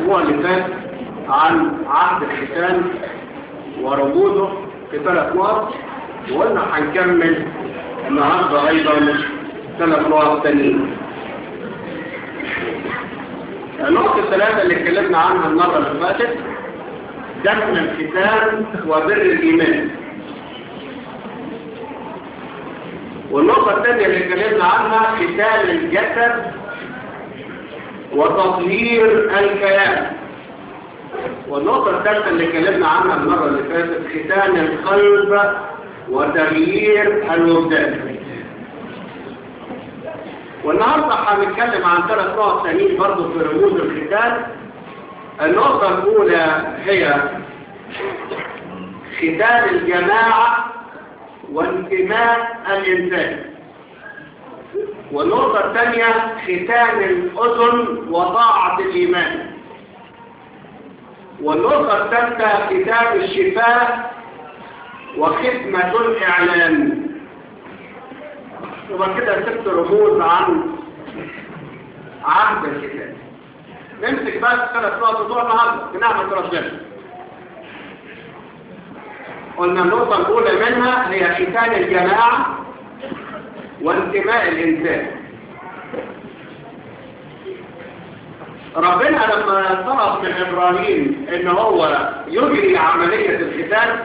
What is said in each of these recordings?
الأسبوع اللي فات عن عهد الختان ورموزه في ثلاث نقط وقلنا هنكمل النهارده أيضا ثلاث نقط تانيين. النقطة الثلاثة اللي اتكلمنا عنها المرة اللي فاتت دفن الختان وبر الإيمان. والنقطة الثانية اللي اتكلمنا عنها ختان الجسد وتطهير الكيان والنقطة الثالثة اللي اتكلمنا عنها المرة اللي فاتت ختان القلب وتغيير الوجدان والنهاردة هنتكلم عن ثلاث نقط تانيين برضه في رموز الختان النقطة الأولى هي ختان الجماعة وانتماء الإنسان والنقطة الثانية ختان الأذن وطاعة الإيمان والنقطة الثالثة ختان الشفاء وخدمة الإعلان يبقى كده ست رموز عن عهد الختان نمسك بس ثلاث نقط بتوع النهارده بنعمة ربنا قلنا النقطة الأولى منها هي ختان الجماعة وانتماء الإنسان ربنا لما طلب من إبراهيم إن هو يجري عملية الختان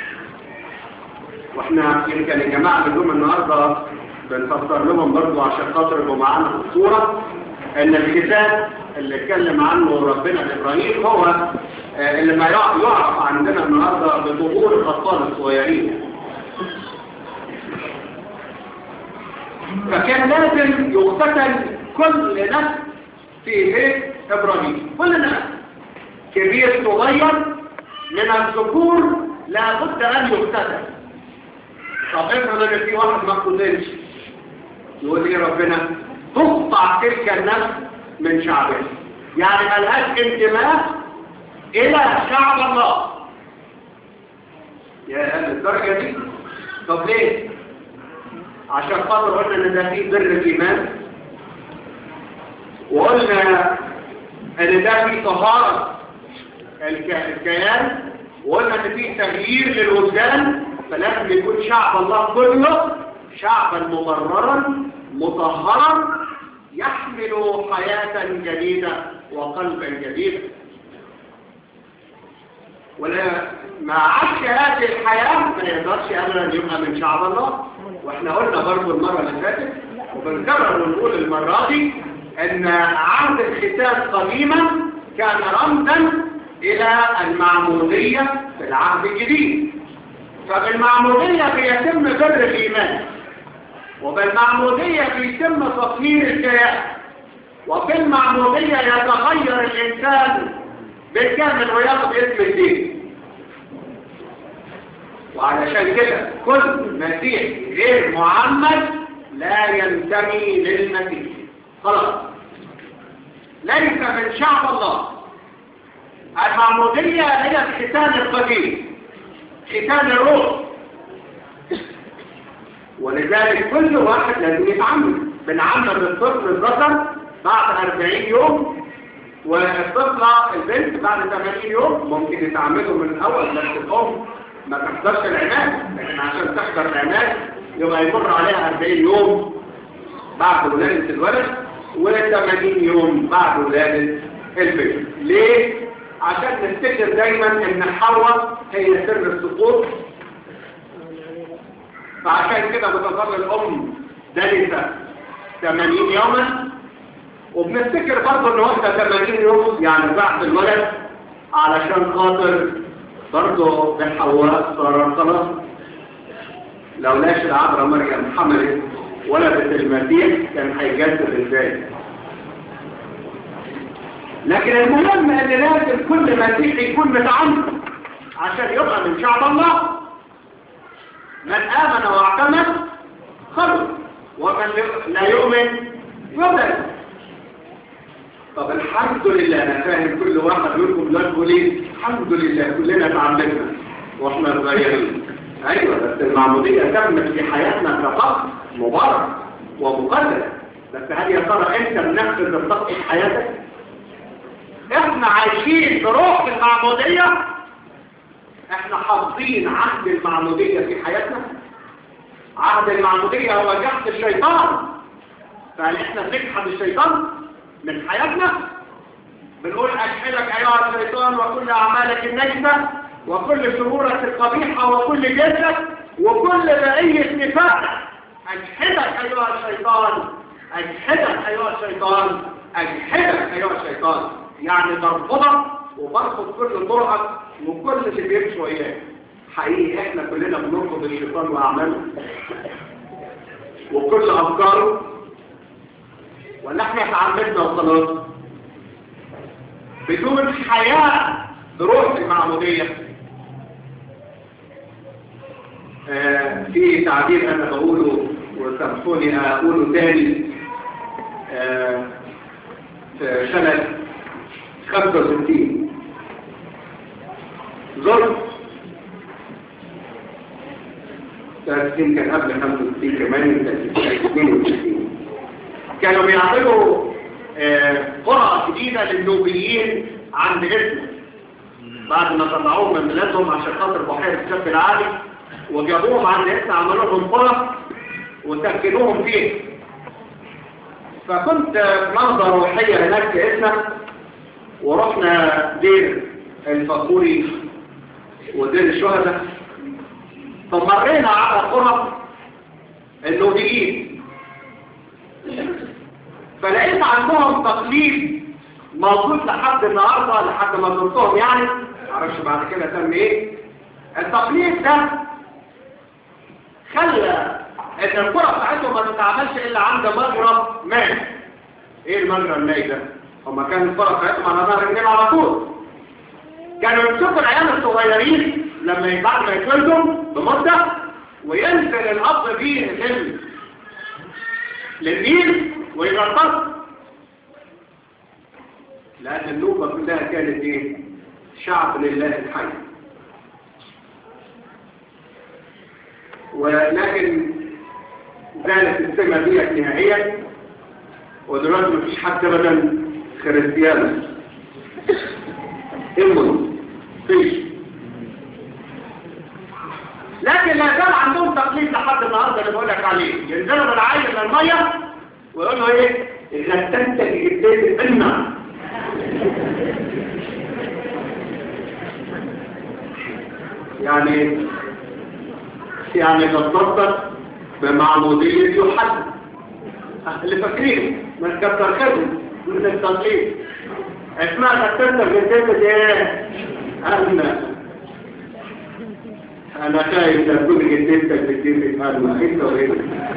واحنا يمكن الجماعة اليوم النهاردة بنفسر لهم برضو عشان خاطر يبقوا معانا في الصورة ان الختان اللي اتكلم عنه ربنا لإبراهيم هو اللي ما يعرف عندنا النهاردة بظهور الأطفال الصغيرين فكان لازم يقتتل كل نفس في بيت إبراهيم كل نفس كبير صغير من الذكور لابد أن يقتتل طب افرض ان في واحد ما قتلش يقول ايه ربنا تقطع تلك النفس من شعبه يعني ملهاش انتماء الى شعب الله يا اهل الدرجه دي طب ليه عشان خاطر قلنا ان ده فيه بر الايمان وقلنا ان ده فيه طهاره الكيان وقلنا ان فيه تغيير للوجدان فلازم يكون شعب الله كله شعبا مبررا مطهرا يحمل حياة جديدة وقلبا جديدا ولا ما عاش هذه الحياة ما يقدرش أبدا يبقى من شعب الله واحنا قلنا برضو المرة اللي فاتت وبنكرر ونقول المرة دي ان عهد الختان قديما كان رمزا الى المعمودية في العهد الجديد فبالمعمودية بيتم بر الإيمان وبالمعمودية بيتم تطهير الكيان وفي المعمودية يتغير الإنسان بالكامل وياخد اسم الدين وعلشان كده كل مسيح غير معمد لا ينتمي للمسيح خلاص ليس من شعب الله المعمودية هي الختان القديم ختان الروح ولذلك كل واحد لازم يتعمد بنعمد الطفل الذكر بعد 40 يوم والطفلة البنت بعد 80 يوم ممكن يتعمدوا من الأول بس الأم ما تحضرش العناد لكن عشان تحضر العناد يبقى يمر عليها 40 يوم بعد ولادة الولد و80 يوم بعد ولادة البنت ليه؟ عشان نفتكر دايما ان حواء هي سر السقوط فعشان كده بتظل الام دلسة 80 يوما وبنفتكر برضه ان هو 80 يوم يعني بعد الولد علشان خاطر برضه بحواء صار خلاص لولاش العذراء مريم حملت ولدت المسيح كان هيجدد ازاي لكن المهم ان لازم كل مسيح يكون متعمد عشان يبقى من شعب الله من آمن واعتمد خلص ومن لا يؤمن يضل طب الحمد لله انا فاهم كل واحد منكم لا ليه الحمد لله كلنا اتعلمنا واحنا صغيرين ايوه بس المعموديه تمت في حياتنا كفقر مبارك ومقدس بس هل يا ترى انت بنفذ الضغط في حياتك احنا احنا عايشين بروح المعمودية احنا حافظين عهد المعمودية في حياتنا عهد المعمودية هو جهد الشيطان فهل احنا بنجحد الشيطان من حياتنا بنقول أجحدك أيها الشيطان وكل أعمالك النجمة وكل شرورك القبيحة وكل جسدك وكل بقية نفاقك أجحدك أيها الشيطان أجحدك أيها الشيطان أجحدك أيها الشيطان يعني ترفضك وبرفض كل طرقك وكل اللي بيمشي وياك حقيقي احنا كلنا بنرفض الشيطان وأعماله وكل أفكاره ولا احنا تعمدنا وخلاص بدون حياة بروح المعمودية آه في تعبير انا بقوله وسامحوني اقوله تاني آه في سنة 65 ظلم 30 كان قبل 65 كمان 62 كانوا بيعملوا آه قرعة جديدة للنوبيين عند اسمه بعد ما طلعوهم من بلادهم عشان خاطر بحيرة الشاب العالي وجابوهم عند اسم عملوا لهم قرى وسكنوهم فيه فكنت في نهضة روحية هناك في اسمه ورحنا دير الفقوري ودير الشهداء فمرينا على قرى النوبيين فلقيت عندهم تقليد موجود لحد النهاردة لحد ما زرتهم يعني معرفش بعد كده تم ايه التقليد ده خلى ان الكرة بتاعتهم ما تتعملش الا عند مجرى ماء ايه المجرى الماء ده هما كان الكرة بتاعتهم على نهر النيل على طول كانوا يمسكوا العيال الصغيرين لما بعد ما يتولدوا بمدة وينزل الاب بيه لل... للنيل ويغطس لأن النوبة كلها كانت ايه شعب لله الحي ولكن زالت السمة دي نهائيا ودلوقتي مفيش حد ابدا خريستيانا امن فيش لكن لا زال عندهم تقليد لحد النهارده اللي بقول لك عليه ينزلوا بالعين من الميه ويقولوا ايه غسلت الجديد النار يعني يعني تتصدق بمعمودية يوحنا اللي فاكرين ما تكتر خدم من التنقيب اسمها تكتر من كلمة ايه أنا أنا خايف تكون جدتك بكلمة أنا أنت وإيه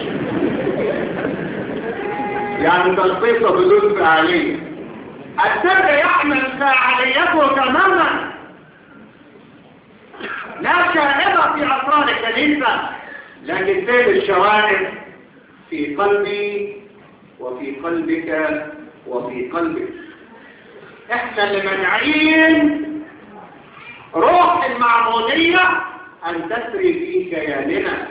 يعني تلقيصة بدون فعالية السر يحمل فعاليته تماما لا شائبة في أسرار الكنيسة لكن فين الشوائب في قلبي وفي قلبك وفي قلبك احنا اللي منعين روح المعمودية أن تسري في كياننا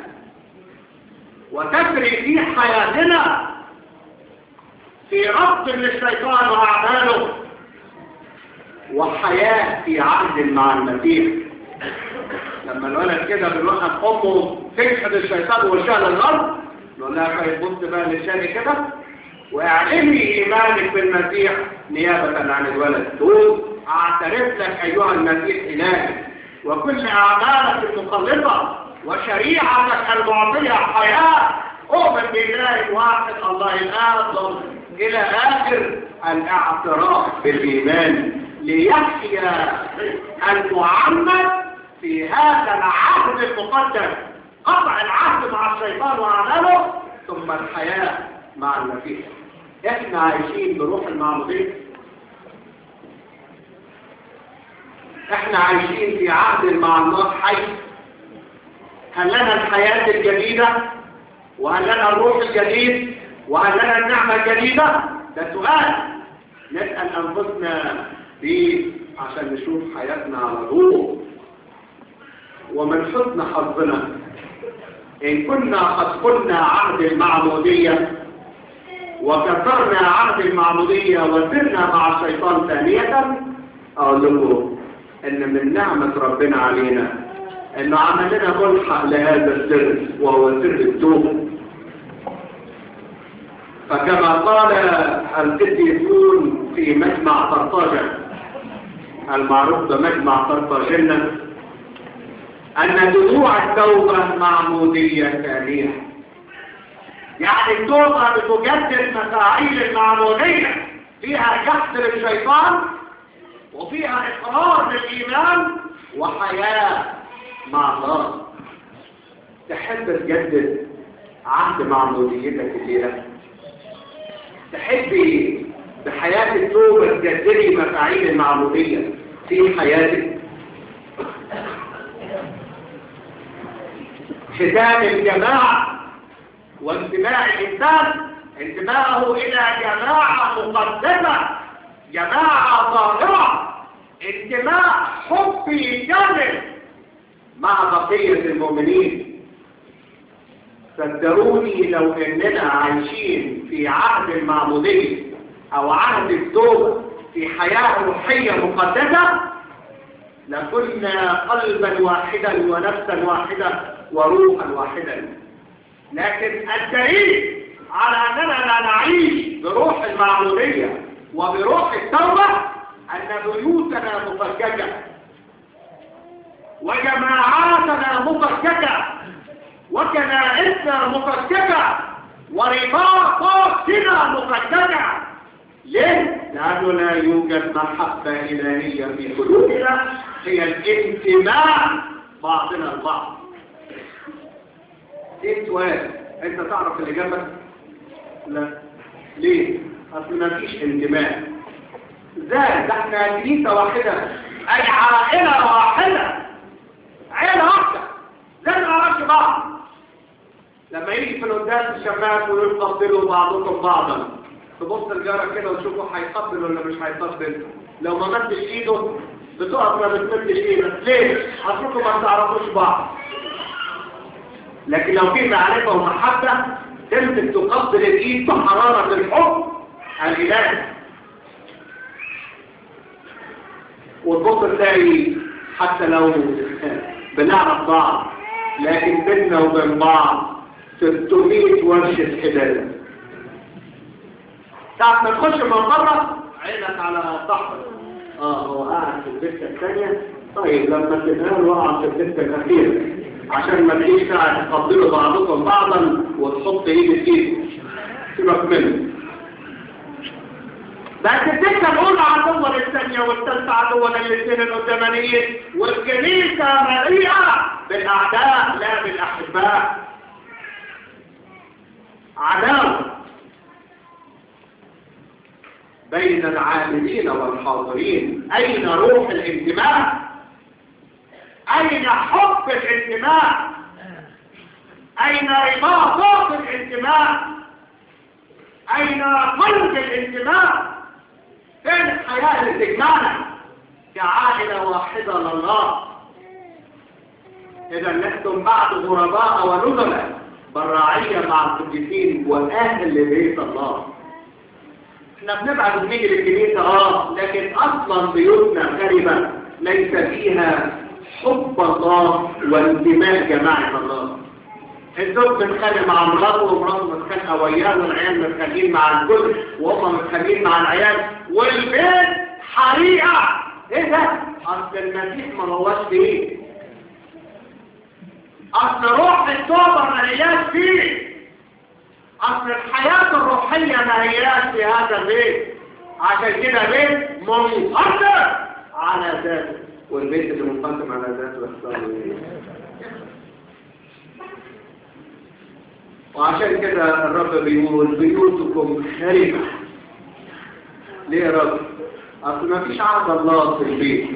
وتسري في حياتنا في ربط للشيطان وأعماله وحياة في عهد مع المسيح لما الولد كده بنوقف امه تجحد الشيطان وشال الارض نقول لها طيب بص بقى للشاني كده واعلمي ايمانك بالمسيح نيابة عن الولد تقول اعترف لك ايها المسيح الهي وكل اعمالك المخلصة وشريعتك المعطية حياة اؤمن بالله واحد الله الاب الى اخر الاعتراف بالايمان ليحيا المعمد في هذا العهد المقدس قطع العهد مع الشيطان وعمله ثم الحياة مع المسيح احنا عايشين بروح المعمودية احنا عايشين في عهد مع الله حي هل لنا الحياة الجديدة وهل لنا الروح الجديد وهل لنا النعمة الجديدة ده سؤال نسأل أنفسنا به عشان نشوف حياتنا على ضوء ومن حسن حظنا إن كنا قد قلنا عهد المعمودية وكسرنا عهد المعمودية وسرنا مع الشيطان ثانية اقول لكم ان من نعمة ربنا علينا انه عمل لنا ملحق لهذا السر وهو سر التوبة فكما قال القديسون في مجمع قرطاجة المعروف بمجمع قرطاجنة أن دموع التوبة معمودية ثانية يعني التوبة بتجدد مفاعيل المعمودية فيها جحد للشيطان وفيها إقرار للإيمان وحياة مع الله تحب تجدد عهد معموديتك الليلة تحبي بحياة التوبة تجددي مفاعيل المعمودية في حياتك ختام الجماعة وانتماء الإنسان انتماءه إلى جماعة مقدسة جماعة ظاهرة انتماء حبي كامل مع بقية المؤمنين صدقوني لو اننا عايشين في عهد المعمودية او عهد التوبة في حياة روحية مقدسة لكنا قلبا واحدا ونفسا واحدة وروحا واحدا لكن الدليل على اننا لا نعيش بروح المعمودية وبروح التوبة ان بيوتنا مفككة وجماعاتنا مفككة وكنائسنا مفككة ورباطاتنا مفككة ليه؟ لأنه لا يوجد محبة إلهية في قلوبنا هي الانتماء بعضنا البعض ايه سؤال انت تعرف اللي جنبك لا ليه اصل ما فيش انتماء ازاي ده احنا كنيسه واحده اي عائله واحده عيله واحده زي ما نعرفش بعض لما يجي في القداس الشماس ويقبلوا بعضكم بعضا تبص لجارك كده وتشوفه هيقبل ولا مش هيقبل لو ما مدش ايده بتقف ما بتمدش ايدك ليه؟ اصلكم ما تعرفوش بعض لكن لو في معرفة ومحبة تمسك تقبل الايد بحرارة الحب الالهي وتبص تلاقي حتى لو بنعرف بعض لكن بيننا وبين بعض 600 ورشة حدادة ساعة ما تخش من بره عينك على صاحبك اه هو قاعد في الدكة الثانية طيب لما تنهار وقع في الدكة الأخيرة عشان ما تجيش ساعة تقبلوا بعضكم بعضا وتحط ايد في ايد سيبك منه بس الدكة الأولى عدوة للثانية والثالثة عدوة للاثنين القدامانيين والكنيسة مليئة بالأعداء لا بالأحباء عداوة بين العاملين والحاضرين أين روح الانتماء أين حب الانتماء أين رباطات الانتماء أين قلب الانتماء فين الحياة اللي تجمعنا كعائلة واحدة لله إذا نحن بعد غرباء ونزلاء بالراعية مع القديسين وأهل بيت الله احنا بنبعد بنيجي للكنيسة اه لكن اصلا بيوتنا غريبة ليس فيها حب الله وانتماء جماعة الله الزوج متخانق مع مراته ومراته متخانقة وياه والعيال متخانقين مع الكل وهم متخانقين مع العيال والبيت حريقة ايه ده؟ اصل المسيح ما هواش فيه اصل روح التوبة ما هياش فيه اصل الحياة الروحية ما هياش في هذا البيت عشان كده بيت منقسم على ذاته والبيت اللي منقسم على ذاته يحصل وعشان كده الرب بيقول بيوتكم خربة ليه يا رب اصل ما فيش عرض الله في البيت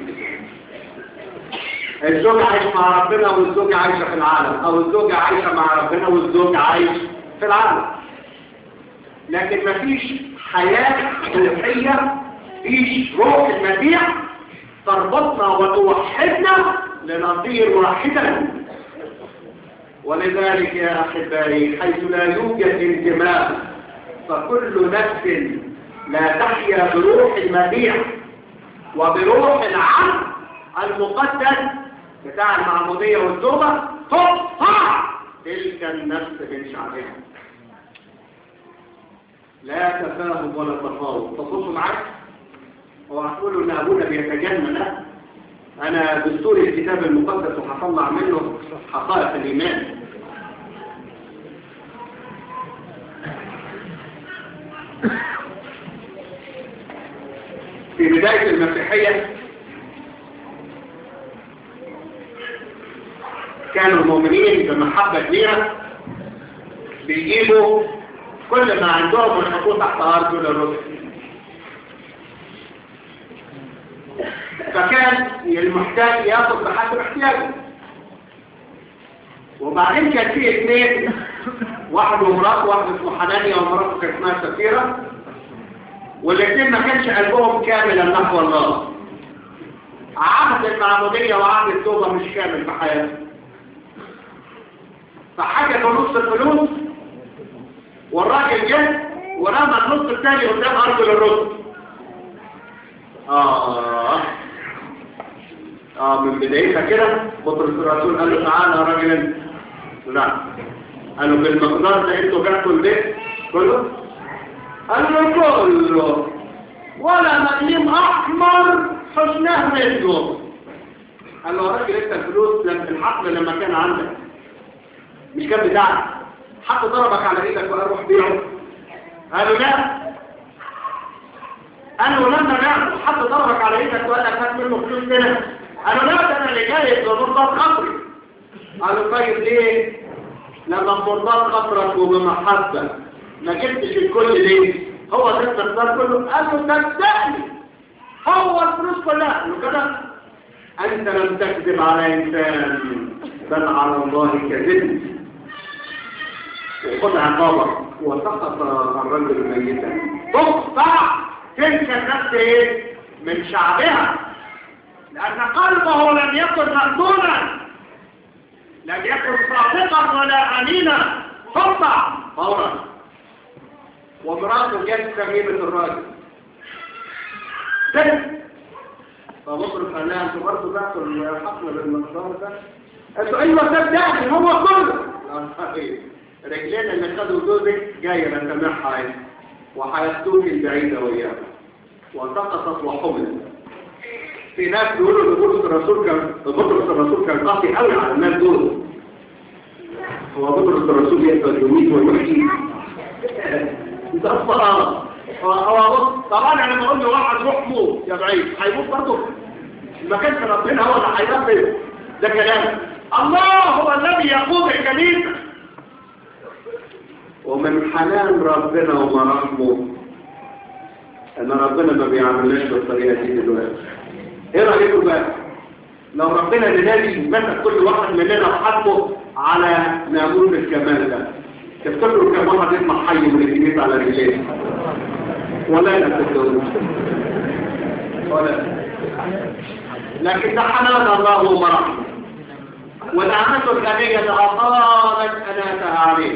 الزوج عايش مع ربنا والزوجة عايشة في العالم او الزوجة عايشة مع ربنا والزوج عايش في العالم لكن مفيش حياة روحية فيش روح المسيح تربطنا وتوحدنا لنصير واحدا ولذلك يا أحبائي حيث لا يوجد انتماء فكل نفس لا تحيا بروح المسيح وبروح العهد المقدس بتاع المعمودية والتوبة تقطع تلك النفس من شعبها لا تفاهم ولا تفاوض تصوصوا معاك هو هتقولوا ان ابونا بيتجنن لا انا دستور الكتاب المقدس وهطلع منه حقائق الايمان في بداية المسيحية كانوا المؤمنين بمحبة كبيرة بيجيبوا كل ما عندهم ويحطوه تحت أرجل الرسل فكان المحتاج ياخذ بحسب احتياجه وبعدين كان في اثنين واحد ومراته واحد اسمه حنانيا ومراته كانت اسمها سفيرة والاثنين ما كانش قلبهم كاملا نحو الله عهد المعمودية وعهد التوبة مش كامل في حياتهم فحاجة نص الفلوس والراجل جه ورمى النص الثاني قدام أرجل الرسل آه آه من بدايتها كده بطرس الرسول قال له تعالى يا راجل انت لا قالوا بالمقدار ده انتوا جاتوا البيت كله قال له كله ولا مقليم احمر حسناه منه قال له يا راجل انت الفلوس لما الحقل لما كان عندك مش كان بتاعك حد ضربك على ايدك وقال روح بيعه قالوا لا قالوا لما لا حد ضربك على ايدك وقال لك هات منه فلوس هنا قالوا لا ده انا اللي جاي بمرضات خطري قالوا طيب ليه لما بمرضات خطرك وبمحبة ما جبتش الكل ليه هو ده الاختيار كله قال له صدقني هو الفلوس كلها قال له كده انت لم تكذب على انسان بل على الله كذبت وخد عقابك وسقط الرجل ميتا تقطع تلك النفس ايه من شعبها لان قلبه لم يكن مقتولا لم يكن صادقا ولا امينا تقطع فورا ومراته جت تغيبة الراجل ست فبطرس قال لها انتوا برضه بعتوا الحقل بالمقدار ده قالوا ايوه صدقني هو كله رجلين اللي خدوا جوزك جايه نسمعها ايه وحياتوك البعيده وياها وسقطت وحملت في ناس بيقولوا ان بطرس الرسول كان بطرس الرسول كان قاسي قوي على الناس دول هو بطرس الرسول يقدر يميت ويحيي ده الصراحه هو بص طبعا انا بقول له واحد روح موت يا بعيد هيموت برضه ما كانش ربنا هو اللي هيربي ده كلام الله هو الذي يقوم الكنيسه ومن حنان ربنا ومراحمه ان ربنا ما بيعملناش بالطريقه دي دلوقتي ايه رايكم بقى لو ربنا لنادي مسك كل واحد مننا وحطه على ناموس الكمال ده تفتكروا كم واحد يسمع حي من الجنيس على رجليه ولا لا تفتكروا ولا لكن ده حنان الله ومراحمه ونعمته الغنية أطالت أناتها عليه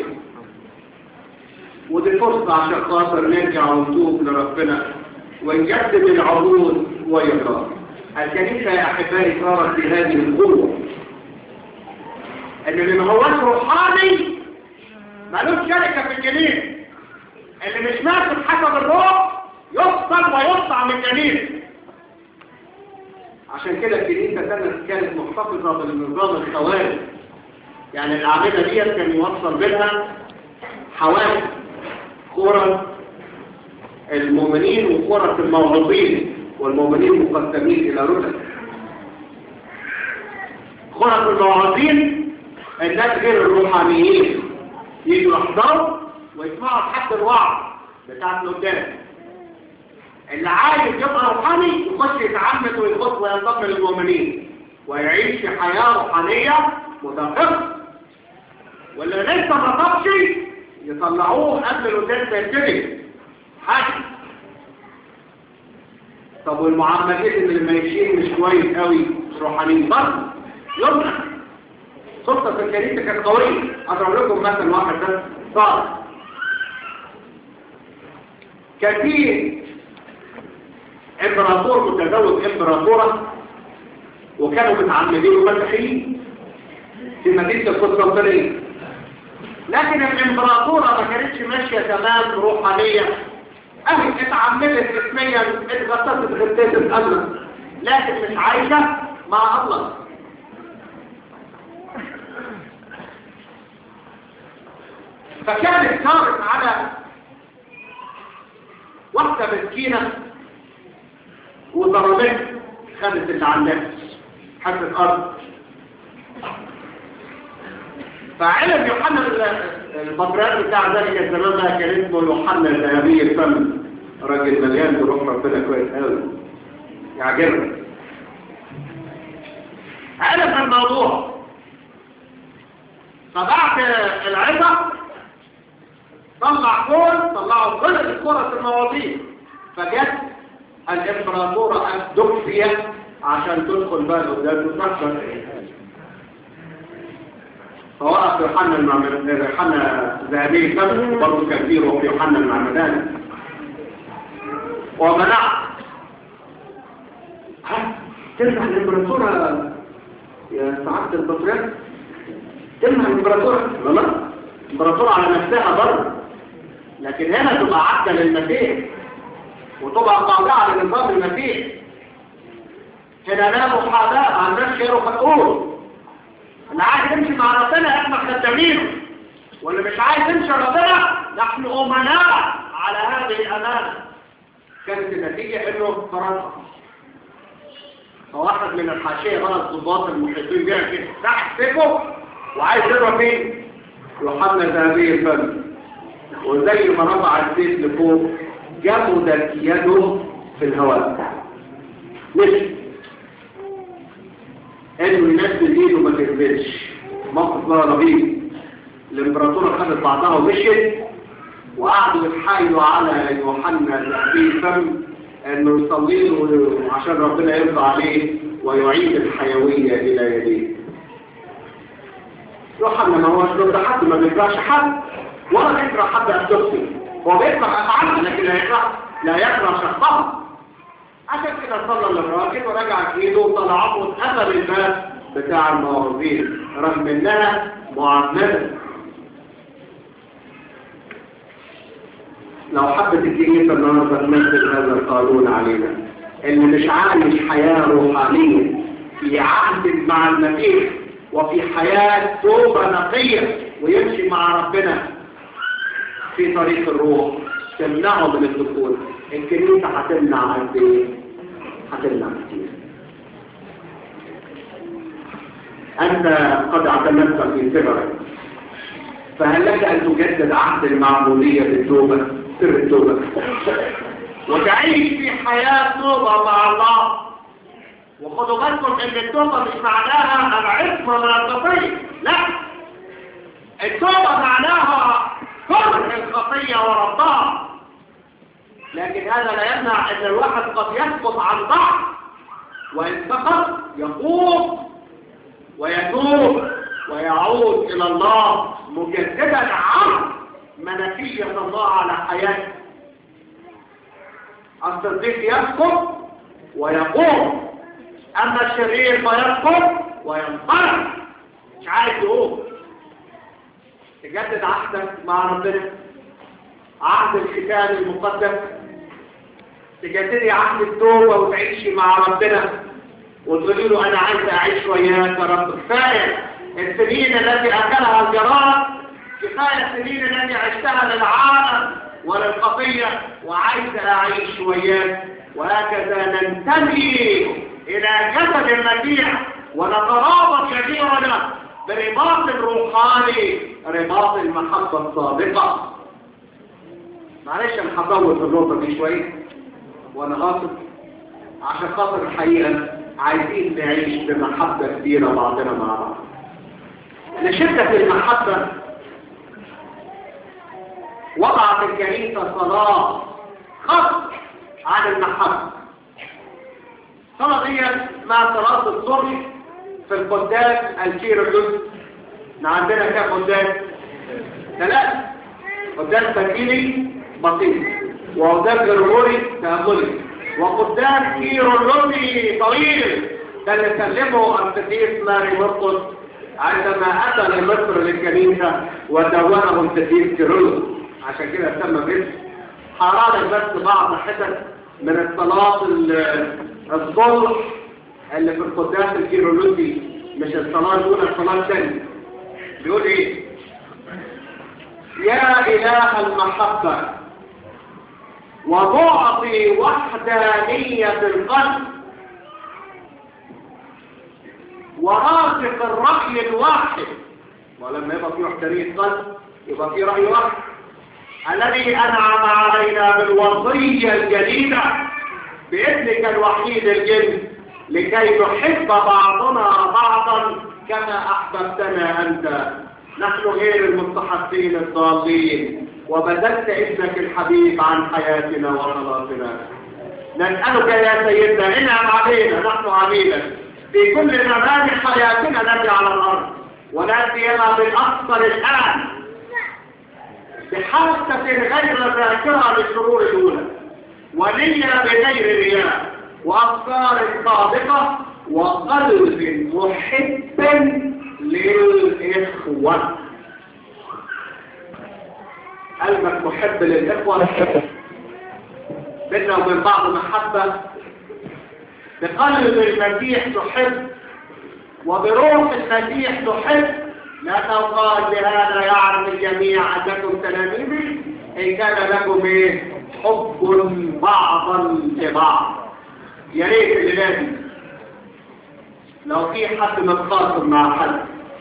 ودي فرصة عشان خاطر نرجع ونتوب لربنا ونجدد العهود ويقرأ الكنيسة يا أحبائي صارت بهذه القوة إن اللي ما هوش روحاني ملوش شركة في الجنين اللي مش ماسك حسب الروح يفصل ويقطع من الجنين عشان كده الكنيسة كانت كانت محتفظة بالنظام الخوارج يعني الأعمدة ديت كان يوصل بينها حوادث كرة المؤمنين وكرة الموعظين والمؤمنين مقسمين إلى رتب كرة الموعظين الناس غير الروحانيين يجوا يحضروا ويسمعوا حتى الوعظ بتاع قدام اللي عايز يبقى روحاني يخش يتعمد ويخش وينضم للمؤمنين ويعيش في حياة روحانية مدققة واللي لسه ما طبش يطلعوه قبل الوزارة ما يبتدي حاجة طب والمعاملين اللي ماشيين مش كويس قوي مش روحانيين برضه يمنع سلطة الكنيسة كانت قوية أضرب لكم مثل واحد ده صار كثير امبراطور متزوج امبراطورة وكانوا متعمدين مسيحيين في مدينة القسطنطينية لكن الامبراطورة ما كانتش ماشية تمام روحانية اهي اتعمدت اسميا اتغطست غطيت امنا لكن مش عايشة مع الله فكانت صارت على واحدة مسكينة وضربت خدت اللي عندها حتة أرض فعلم يوحنا البطريرك بتاع ذلك الزمان ده كان اسمه يوحنا الذهبي الفم راجل مليان بروح ربنا كويس قوي يعجبك علم الموضوع فبعد العظة طلع كل طلعوا كل الكرة المواضيع فجت الامبراطورة الدكفية عشان تدخل بقى قدام وتكسر فوقف يوحنا المعمدان يوحنا ذهبي الفم برضه كان فيه روح يوحنا المعمدان ومنع ها تمنع الامبراطورة يا سعادة البطريرك تمنع الامبراطورة لا لا الامبراطورة على نفسها برضه لكن هنا تبقى عبدة للمسيح وتبقى خاضعة لنظام المسيح هنا لا محاذاة ما عندناش خير وفقور اللي عايز يمشي مع ربنا احنا خدامينه واللي مش عايز يمشي ربنا نحن امناء على هذه الامانه كانت النتيجه انه فرنسا فواحد من الحاشيه بقى الضباط المحيطين بيها كده تحت سيفه وعايز يضرب مين؟ يوحنا ذهبي الفم وزي ما رفع السيف لفوق جمدت يده في الهواء مشي انه ينزل ايده ما تنزلش موقف بقى رهيب الامبراطوره خدت بعضها ومشيت وقعدوا يتحايلوا على يوحنا ذهبي الفم انه يصلي له عشان ربنا يرضى عليه ويعيد الحيويه الى يديه يوحنا ما هوش ضد حد ما بيكرهش حد ولا يكره حد الشخصي هو بيكره افعالها لكن لا يكره لا يكره شخصها عشان كده صلى للراجل ورجع ايده وطلعه واتقفل الباب بتاع الموظفين رغم انها معامله لو حبت الكنيسه النهارده تمثل هذا القانون علينا اللي مش عايش حياه روحانيه في عهد مع المسيح وفي حياه توبه نقيه ويمشي مع ربنا في طريق الروح تمنعه من الدخول الكنيسة هتمنع قد ايه؟ هتمنع كتير أنت قد اعتمدت في صغرك فهل لك أن تجدد عهد المعمودية بالتوبة سر التوبة وتعيش في حياة توبة مع الله وخدوا بالكم ان التوبة مش معناها العصمة من الخطية لا التوبة معناها كره الخطية وربها لكن هذا لا يمنع ان الواحد قد يسقط عن ضعف وان سقط يقوم ويتوب ويعود الى الله مجددا عن منفية الله على حياته الصديق يسقط ويقوم اما الشرير فيسقط وينطلق مش عايز يقوم تجدد عهدك مع ربنا عهد الختان المقدس تجددي عهد التوبة وتعيشي مع ربنا وتقولي له أنا عايز أعيش وياك يا رب كفاية السنين التي أكلها الجراد كفاية السنين التي عشتها للعالم وللخطية وعايز أعيش وياك وهكذا ننتمي إلى جسد المسيح ونترابط كثيرا برباط روحاني رباط المحبة الصادقة معلش انا هطول في النقطة دي شوية وانا غاصب عشان خاطر الحقيقة عايزين نعيش بمحبة كبيرة بعضنا مع بعض لشدة المحبة وضعت الكنيسة صلاة خاص عن المحبة صلاة دي مع صلاة الصبح في القداس الكير الجزء عندنا كام قداس ثلاثة قداس تكيلي بسيط وقداس غرغوري تأملي وقدام كيرولوجي طويل ده اللي سلمه القديس ماري مرقس عندما اتى لمصر للكنيسه ودونه القديس كيرلس عشان كده سمى باسم حرارة بس بعض حتت من الصلاة الصلح اللي في القداس الكيرولوجي مش الصلاة الأولى الصلاة الثانية بيقول ايه يا إله المحبة وضعفي وحدانية القلب وراسخ الرأي الواحد ولما يبقى في وحدانية قلب يبقى في رأي واحد الذي أنعم علينا بالوصية الجديدة بإذنك الوحيد الجن لكي نحب بعضنا بعضا كما أحببتنا أنت نحن غير المستحقين الضالين وبذلت ابنك الحبيب عن حياتنا وخلاصنا نسألك يا سيدنا انعم علينا نحن عبيدك في كل زمان حياتنا نبي على الأرض ولا سيما بالأكثر الآن بحاسة غير ذاكرة للشرور الأولى ونية بغير رياء وأفكار صادقة وقلب محب للإخوة قلبك محب للإخوة بيننا وبين بعض محبة بقلب المسيح تحب وبروح المسيح تحب لا تقال بهذا يعرف الجميع أنكم تلاميذي إن كان لكم إيه حب بعضا لبعض يا ريت اللي لازم لو في حد متخاصم مع حد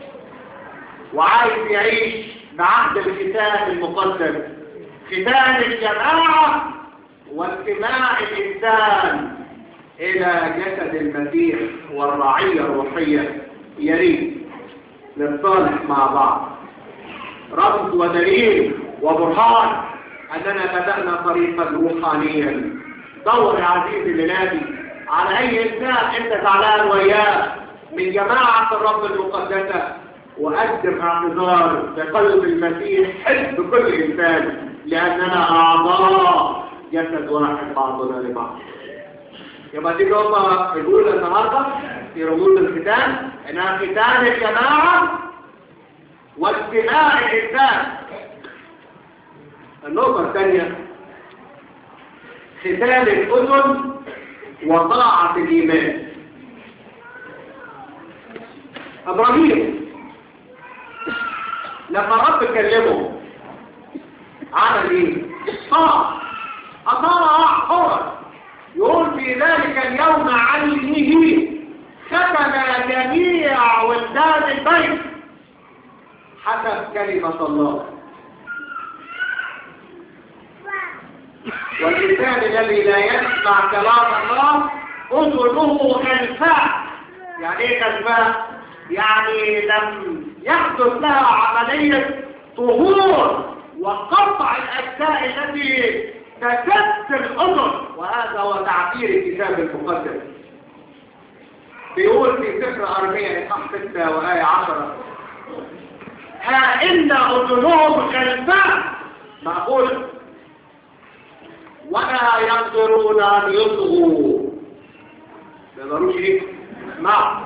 وعايز يعيش بعهد الكتاب المقدس ختان الجماعة واجتماع الإنسان إلى جسد المسيح والرعية الروحية يا ريت نتصالح مع بعض رمز ودليل وبرهان أننا بدأنا طريقا روحانيا دور يا عزيزي الليلاتي على أي إنسان أنت زعلان وياه من جماعة الرب المقدسة وقدم اعتذار بقلب المسيح حب كل إنسان لأننا أعضاء جسد واحد بعضنا لبعض يبقى دي نقطة الأولى النهاردة في رموز الختان إنها ختان الجماعة واجتماع الإنسان النقطة الثانية ختان الأذن وطاعة الإيمان إبراهيم لما رب كلمه عمل ايه؟ طاع أطاع حرا يقول في ذلك اليوم عينه ختم جميع ولدان البيت حسب كلمة الله والإنسان الذي لا يسمع كلام الله أذنه خلفاء يعني ايه خلفاء؟ يعني لم يحدث لها عملية طهور وقطع الأجزاء التي تكت الأذن وهذا هو تعبير الكتاب المقدس بيقول في سفر أرمية إصحاح 6 وآية 10 ها إن أذنهم خلفاء معقول ولا يقدرون أن يصغوا ما يقدروش ايه؟ اسمعوا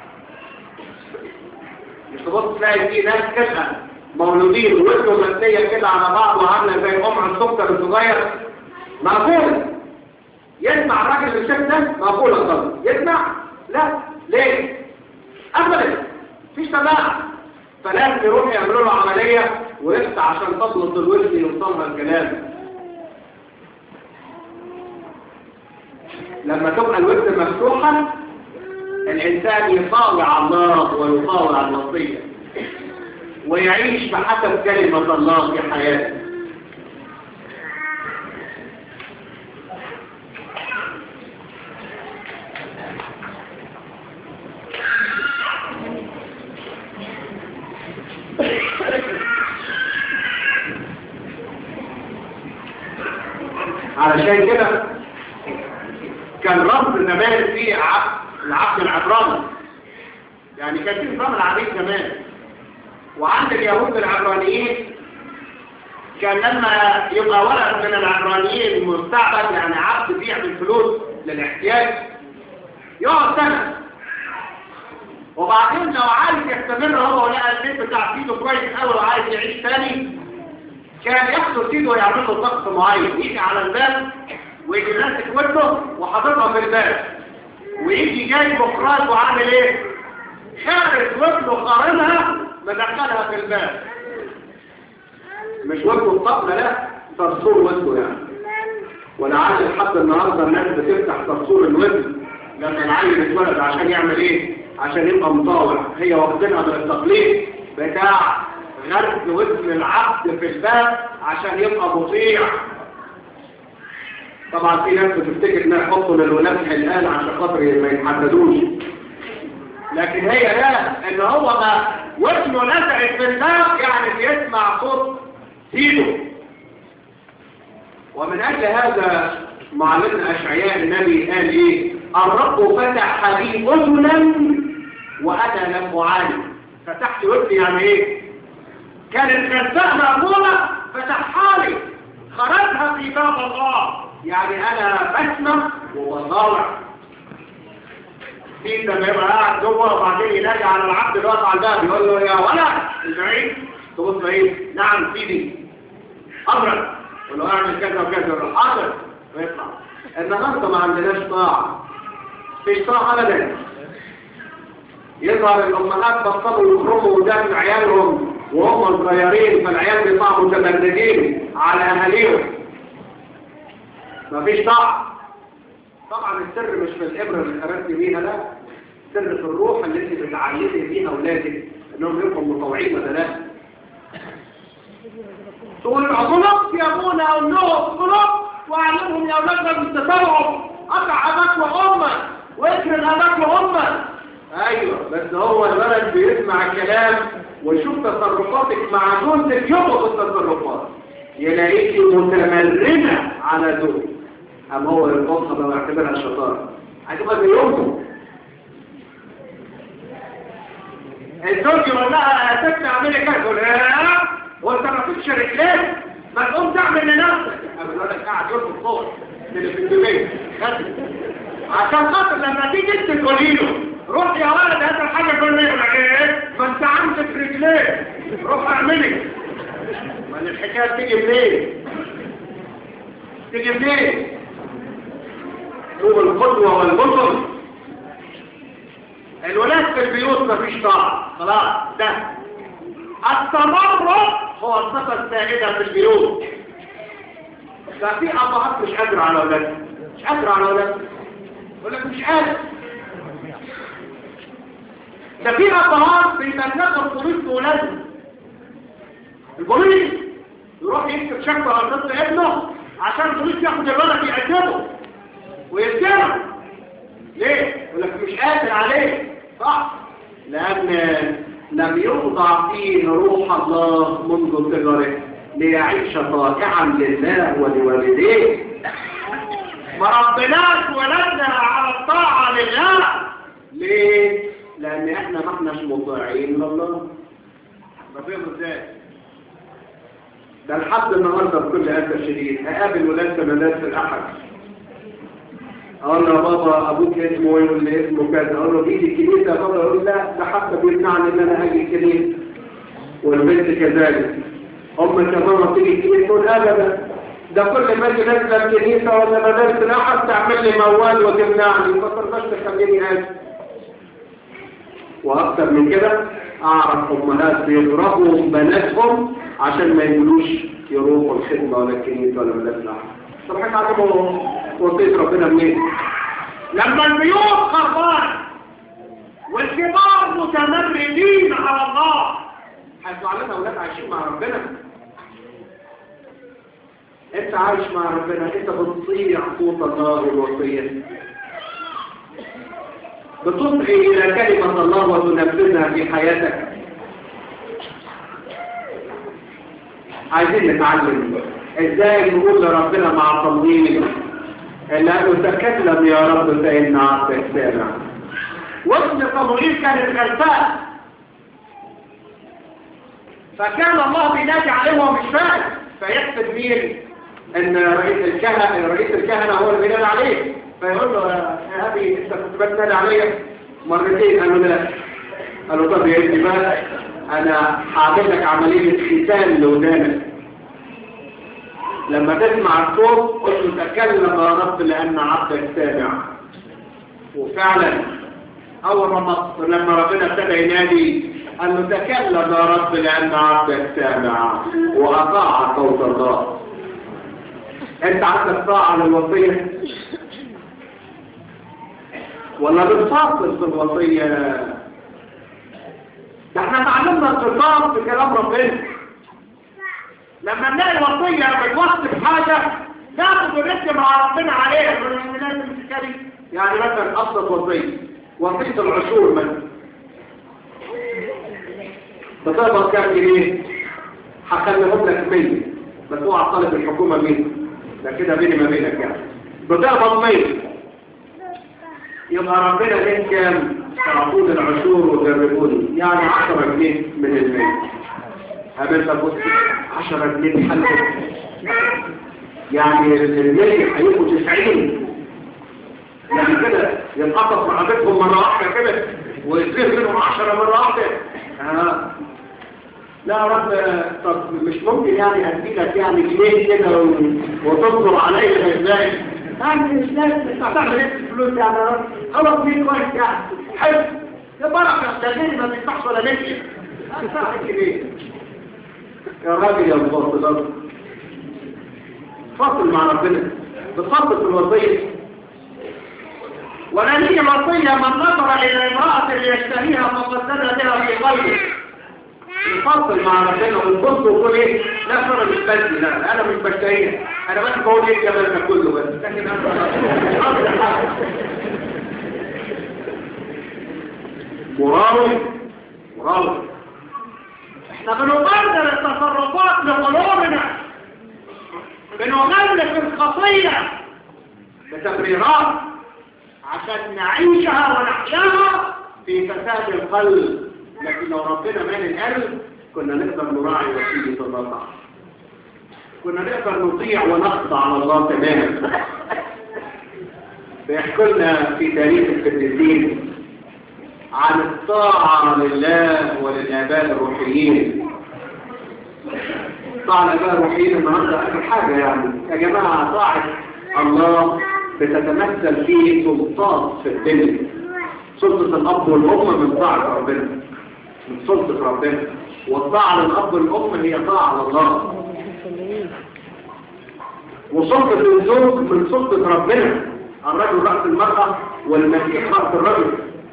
مش تبص تلاقي في ناس كده مولودين ووجههم مادية كده على بعض وعاملة زي قمع السكر الصغير معقول يسمع الراجل بالشكل ده معقول خالص يسمع لا ليه ابدا مفيش سماع فلازم يروح يعملوا له عمليه ويفتح عشان تطلق الوزن يوصلها الكلام لما تبقى الوزن مفتوحه الانسان يطاوع الله ويطاوع الوصيه ويعيش بحسب كلمه الله في حياته علشان كده كان رمز زمان فيه العبد العبراني يعني كان في نظام العبيد زمان وعند اليهود العبرانيين كان لما يبقى ولد من العبرانيين مستعبد يعني عبد بيعمل فلوس للاحتياج يقعد سنة وبعدين لو عايز يستمر هو ولقى البيت بتاع سيده كويس قوي وعايز يعيش تاني كان ياخده سيده ويعمل له طقس معين يجي على الباب ويجي ماسك ودنه وحاططها في الباب ويجي جاي مخراج وعامل ايه خارج ودنه خارمها مدخلها في الباب مش ودنه الطقمة لا تصور ودنه يعني وانا عارف لحد النهارده الناس بتفتح تصور الودن لما العيل اتولد عشان يعمل ايه عشان يبقى مطاوع هي واخدينها من التقليد بتاع غرس ودن العبد في الباب عشان يبقى مطيع طبعا في ناس بتفتكر انها يحطوا للولاد حلقان عشان خاطر ما يتحددوش لكن هي لا ان هو ما ودنه نزعت في الباب يعني بيسمع صوت سيده ومن اجل هذا معلمنا اشعياء النبي قال ايه الرب فتح لي اذنا وانا لم اعاني فتحت ودني يعني ايه كانت خلفاء مقبوله فتحها لي خرجها في باب الله يعني انا بسمع وبضاوع في لما يبقى قاعد جوه وبعدين يلاقي على العبد اللي واقف على الباب يقول له يا ولد البعيد تبص ايه نعم سيدي امرك يقول له اعمل كذا وكذا يقول له حاضر ويطلع النهارده ما عندناش طاعه مفيش طاعه ابدا يظهر الامهات بطلوا يخرجوا ودان عيالهم وهم صغيرين فالعيال بيطلعوا متبردين على اهاليهم مفيش طاعه طبعا السر مش في الابره اللي خرجت بيها لا السر في الروح اللي انت بتعلمي بيها اولادك انهم يبقوا مطوعين ولا لا تقول غلط يا ابونا او نو غلط واعلمهم يا اولادنا بالتطوع اطع اباك وامك واكرم اباك وامك ايوه بس هو الولد بيسمع الكلام ويشوف تصرفاتك مع زوجتك يبغض التصرفات يلاقيكي متمرنه على زوجك أما هو القصة لو يعتبرها شطارة هتبقى زي أمه الزوج يقول لها يا ست اعملي كذا تقول لا وانت ما تكش رجليك ما تقوم تعمل لنفسك اقول لك قاعد يرفض فوق اللي في البيت عشان خاطر لما تيجي انت تقولي له روح يا ولد هات الحاجه كل يقول لك ايه ما انت عندك رجليك روح اعملي ما الحكايه تيجي منين تيجي منين هو القدوة والبطل الولاد في البيوت مفيش طاعة خلاص ده التمرد هو الصفة السائدة في البيوت ففي أبهات مش قادرة على أولادها مش قادرة على أولادها يقول لك مش قادر ده في أبهات بيبلغوا البوليس بأولادهم البوليس يروح يكتب شكوى على طفل ابنه عشان البوليس ياخد الولد يقدمه ويسكنه ليه؟ يقول لك مش قادر عليه صح؟ لأن لم يوضع فيه روح الله منذ صغره ليعيش طائعا لله ولوالديه ما ربناش ولدنا على الطاعة لله ليه؟ لأن احنا ما احناش مطيعين لله ربنا ازاي؟ ده لحد النهارده بكل أسف شديد هقابل ولاد مدارس الأحد اقول له يا بابا ابوك اسمه ايه ولا اسمه كذا اقول له بيجي الكنيسه يا بابا يقول لا ده حتى بيمنعني ان انا اجي الكنيسه والبنت كذلك امك يا ماما تيجي الكنيسه تقول ابدا ده كل ما اجي نازله الكنيسه ولا مدارس الاحد تعمل لي موال وتمنعني ما ترضاش تخليني اجي واكثر من كده اعرف امهات بيضربوا بناتهم عشان ما يقولوش يروحوا الخدمه ولا الكنيسه ولا مدارس الاحد طب حاجه عجبه وصية ربنا منين لما البيوت خربان والكبار متمردين على الله هيطلع لنا اولاد عايشين مع ربنا انت عايش مع ربنا انت بتطيع صوت الله والوصية بتصغي الى كلمة الله وتنفذها في حياتك عايزين نتعلم ازاي نقول لربنا مع تنظيمك اللي قالوا تكلم يا رب فإن عبدك سامع وابن صموئيل كان الخلفاء فكان الله بينادي عليه وهو مش فاهم فيحسب مين ان رئيس الكهنة رئيس الكهنة هو اللي بينادي عليه فيقول له يا ابي انت كنت بتنادي عليا مرتين قال له لا قال له طب يا ابني بقى انا هعمل لك عمليه ختان لودانك لما تسمع الصوت قل له تكلم يا رب لان عبدك سامع وفعلا اول ما لما ربنا ابتدى ينادي قال له تكلم يا رب لان عبدك سامع واطاع صوت الله انت عندك طاعه للوصيه ولا بتفاصل في الوصيه ده احنا تعلمنا القصاص في كلام ربنا لما نلاقي وصية بتوصف حاجة ناخد ونكتب مع ربنا عليها من الناس المسكري يعني مثلا أبسط وصية وصية العشور مثلا بتقبض كام جنيه هخليهم لك 100 بس هو طالب الحكومة 100 ده كده بيني ما بينك يعني بتقبض 100 يبقى ربنا ليه كام تعطون العشور وجربوني يعني 10 جنيه من المية قابلت ابص 10 جنيه حلو يعني المية هيبقوا 90 يعني كده ينقطف معادتهم مرة واحدة كده ويصير منهم 10 مرة واحدة آه. لا يا رب طب مش ممكن يعني اديلك يعني جنيه كده وتصبر عليا ازاي يعني مش لازم انت هتعمل ايه في الفلوس يعني يا رب خلاص مين كويس يعني حلو يا بركه ده غير ما بيدفعش ولا مشي هتدفع ليه يا راجل يا مفاصل فاصل مع ربنا بتفصل في الوصيه ولا هي وصيه من نظر الى امراه يشتهيها فقد بها في قلبه يفصل مع ربنا ويبص ويقول ايه لا انا مش بدي لا انا مش بشتهيها انا بس بقول ايه الجمال ده كله بس لكن انا مراوي مراوي احنا بنبرر التصرفات لقلوبنا بنغلف الخطية بتبريرات عشان نعيشها ونحياها في فساد القلب لكن لو ربنا مال القلب كنا نقدر نراعي وسيلة الله تعالى كنا نقدر نطيع ونخضع على الله تماما بيحكي لنا في تاريخ القديسين عن الطاعة لله وللآباء الروحيين طاعة الآباء الروحيين النهاردة آخر حاجة يعني يا جماعة طاعة الله بتتمثل في سلطات في الدنيا سلطة الأب والأم من طاعة ربنا من سلطة ربنا والطاعة للأب والأم هي طاعة لله وسلطة الزوج من سلطة ربنا الرجل رأس المرأة والمسيح رأس الرجل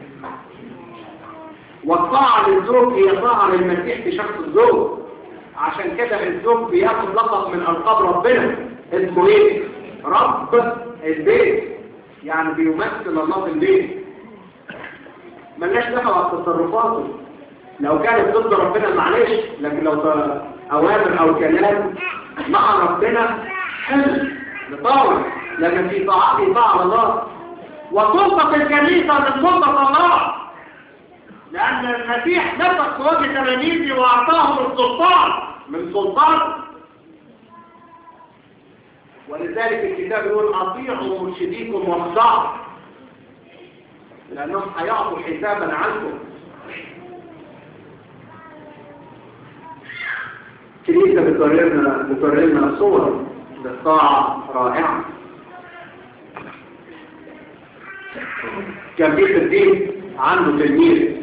والطاعة للزوج هي طاعة للمسيح في شخص الزوج عشان كده الزوج بياخد لقب من ألقاب ربنا اسمه ايه؟ رب البيت يعني بيمثل الله في البيت ملناش دعوة بتصرفاته لو كانت ضد ربنا معلش لكن لو أوامر أو كلام مع ربنا حلو نطاوع لكن في طاعة طاعة الله وسلطة الكنيسة من سلطة الله لأن المسيح نفق في وجه تلاميذه وأعطاهم السلطان من سلطان ولذلك الكتاب يقول أطيعوا مرشديكم واخضعوا لأنهم هيعطوا حسابا عنكم كنيسة بتورينا بتورينا صور للطاعة رائعة كان في الدين عنده تلميذ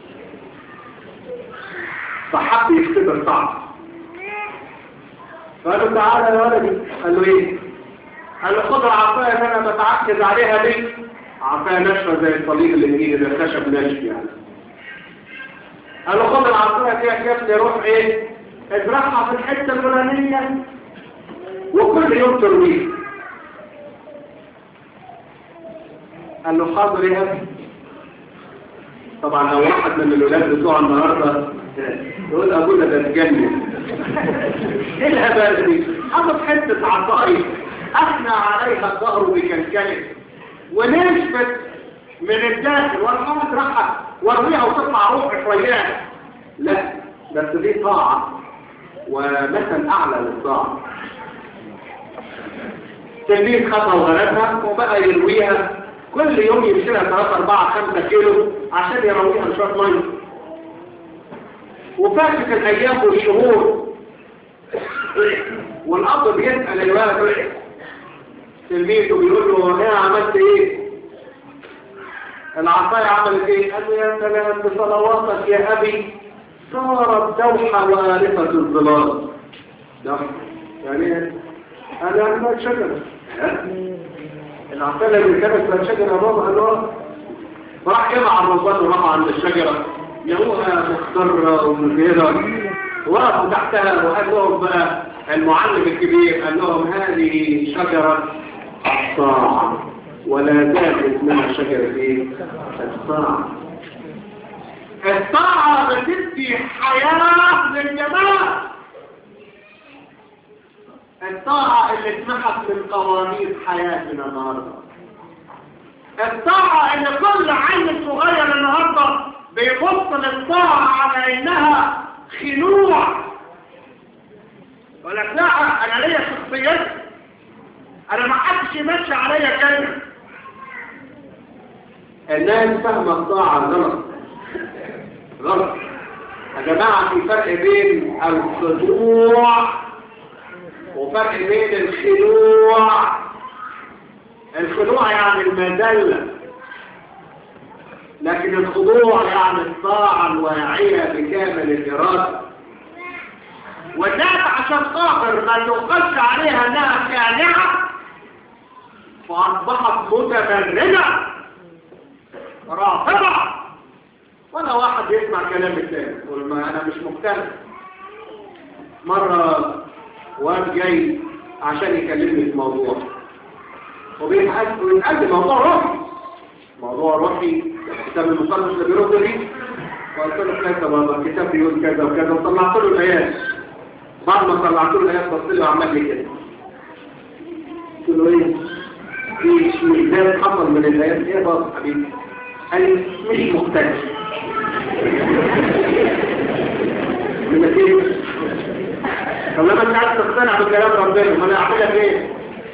فحب يختبر طاعة فقال له تعالى يا ولدي قال له ايه قال له خد العصايه اللي انا بتعكز عليها دي عصايه ناشفه زي الصليب الانجيلي ده خشب ناشف يعني قال له خد العصايه دي يا كابتن روح ايه ازرعها في الحته الفلانيه وكل يوم ترويه قال له حاضر يا ابني طبعا لو واحد من الولاد بتوع النهارده يقول ابونا ده اتجنن ايه الهبال دي حطت حته عصايه احنى عليها الظهر بكلكله ونشفت من الداخل والحمد راحت وارميها وتطلع روح شويات لا بس دي طاعه ومثل أعلى للطاعة تلميذ خطأ وغلبها وبقى يرويها كل يوم يمشي لها 3 4 5 كيلو عشان يرويها بشويه ميه وفاتت الايام والشهور والاب بيسال الولد تلميذه بيقول له ايه عملت ايه العصايه عملت ايه قال له يا سلام بصلواتك يا ابي صارت دوحه والفه الظلال دوحه يعني انا انا شجره العقالة اللي كانت في الشجرة بابا قال له راح جمع الرباط وراح عند الشجرة لقوها مخضرة ومزهرة وقفوا تحتها وقال لهم بقى المعلم الكبير قال لهم هذه شجرة الطاعة ولا زال اسمها شجرة ايه؟ الطاعة الطاعة بتدي حياة للجماعة الطاعة اللي اتمحت من قوانين حياتنا النهاردة الطاعة اللي كل عيل صغير النهاردة بيبص للطاعة على انها خنوع ولا لا انا ليا شخصيتي انا ما حدش يمشي عليا كلمة الناس فاهمة الطاعة غلط غلط يا جماعة في فرق بين الخضوع وفرق بين الخلوع الخلوع يعني المذلة لكن الخضوع يعني الطاعة الواعية بكامل الإرادة والناس عشان خاطر ما يقلش عليها انها كانعة فأصبحت متبردة رافضة ولا واحد يسمع كلام الثاني يقول ما أنا مش مقتنع مرة واد جاي عشان يكلمني في موضوع وبيتقدم موضوع روحي موضوع روحي الكتاب المصنف اللي بيرد لي وقلت له كذا بابا الكتاب بيقول كذا وكذا وطلعت له الايات بعد ما طلعت له الايات بص لي وعمل لي كده قلت له ايه في شيء ده حصل من الايات ايه يا بابا حبيبي قال لي مش مقتنع من نتيجه طب لما انت عايز تقتنع بكلام ربنا ما انا اعمل لك ايه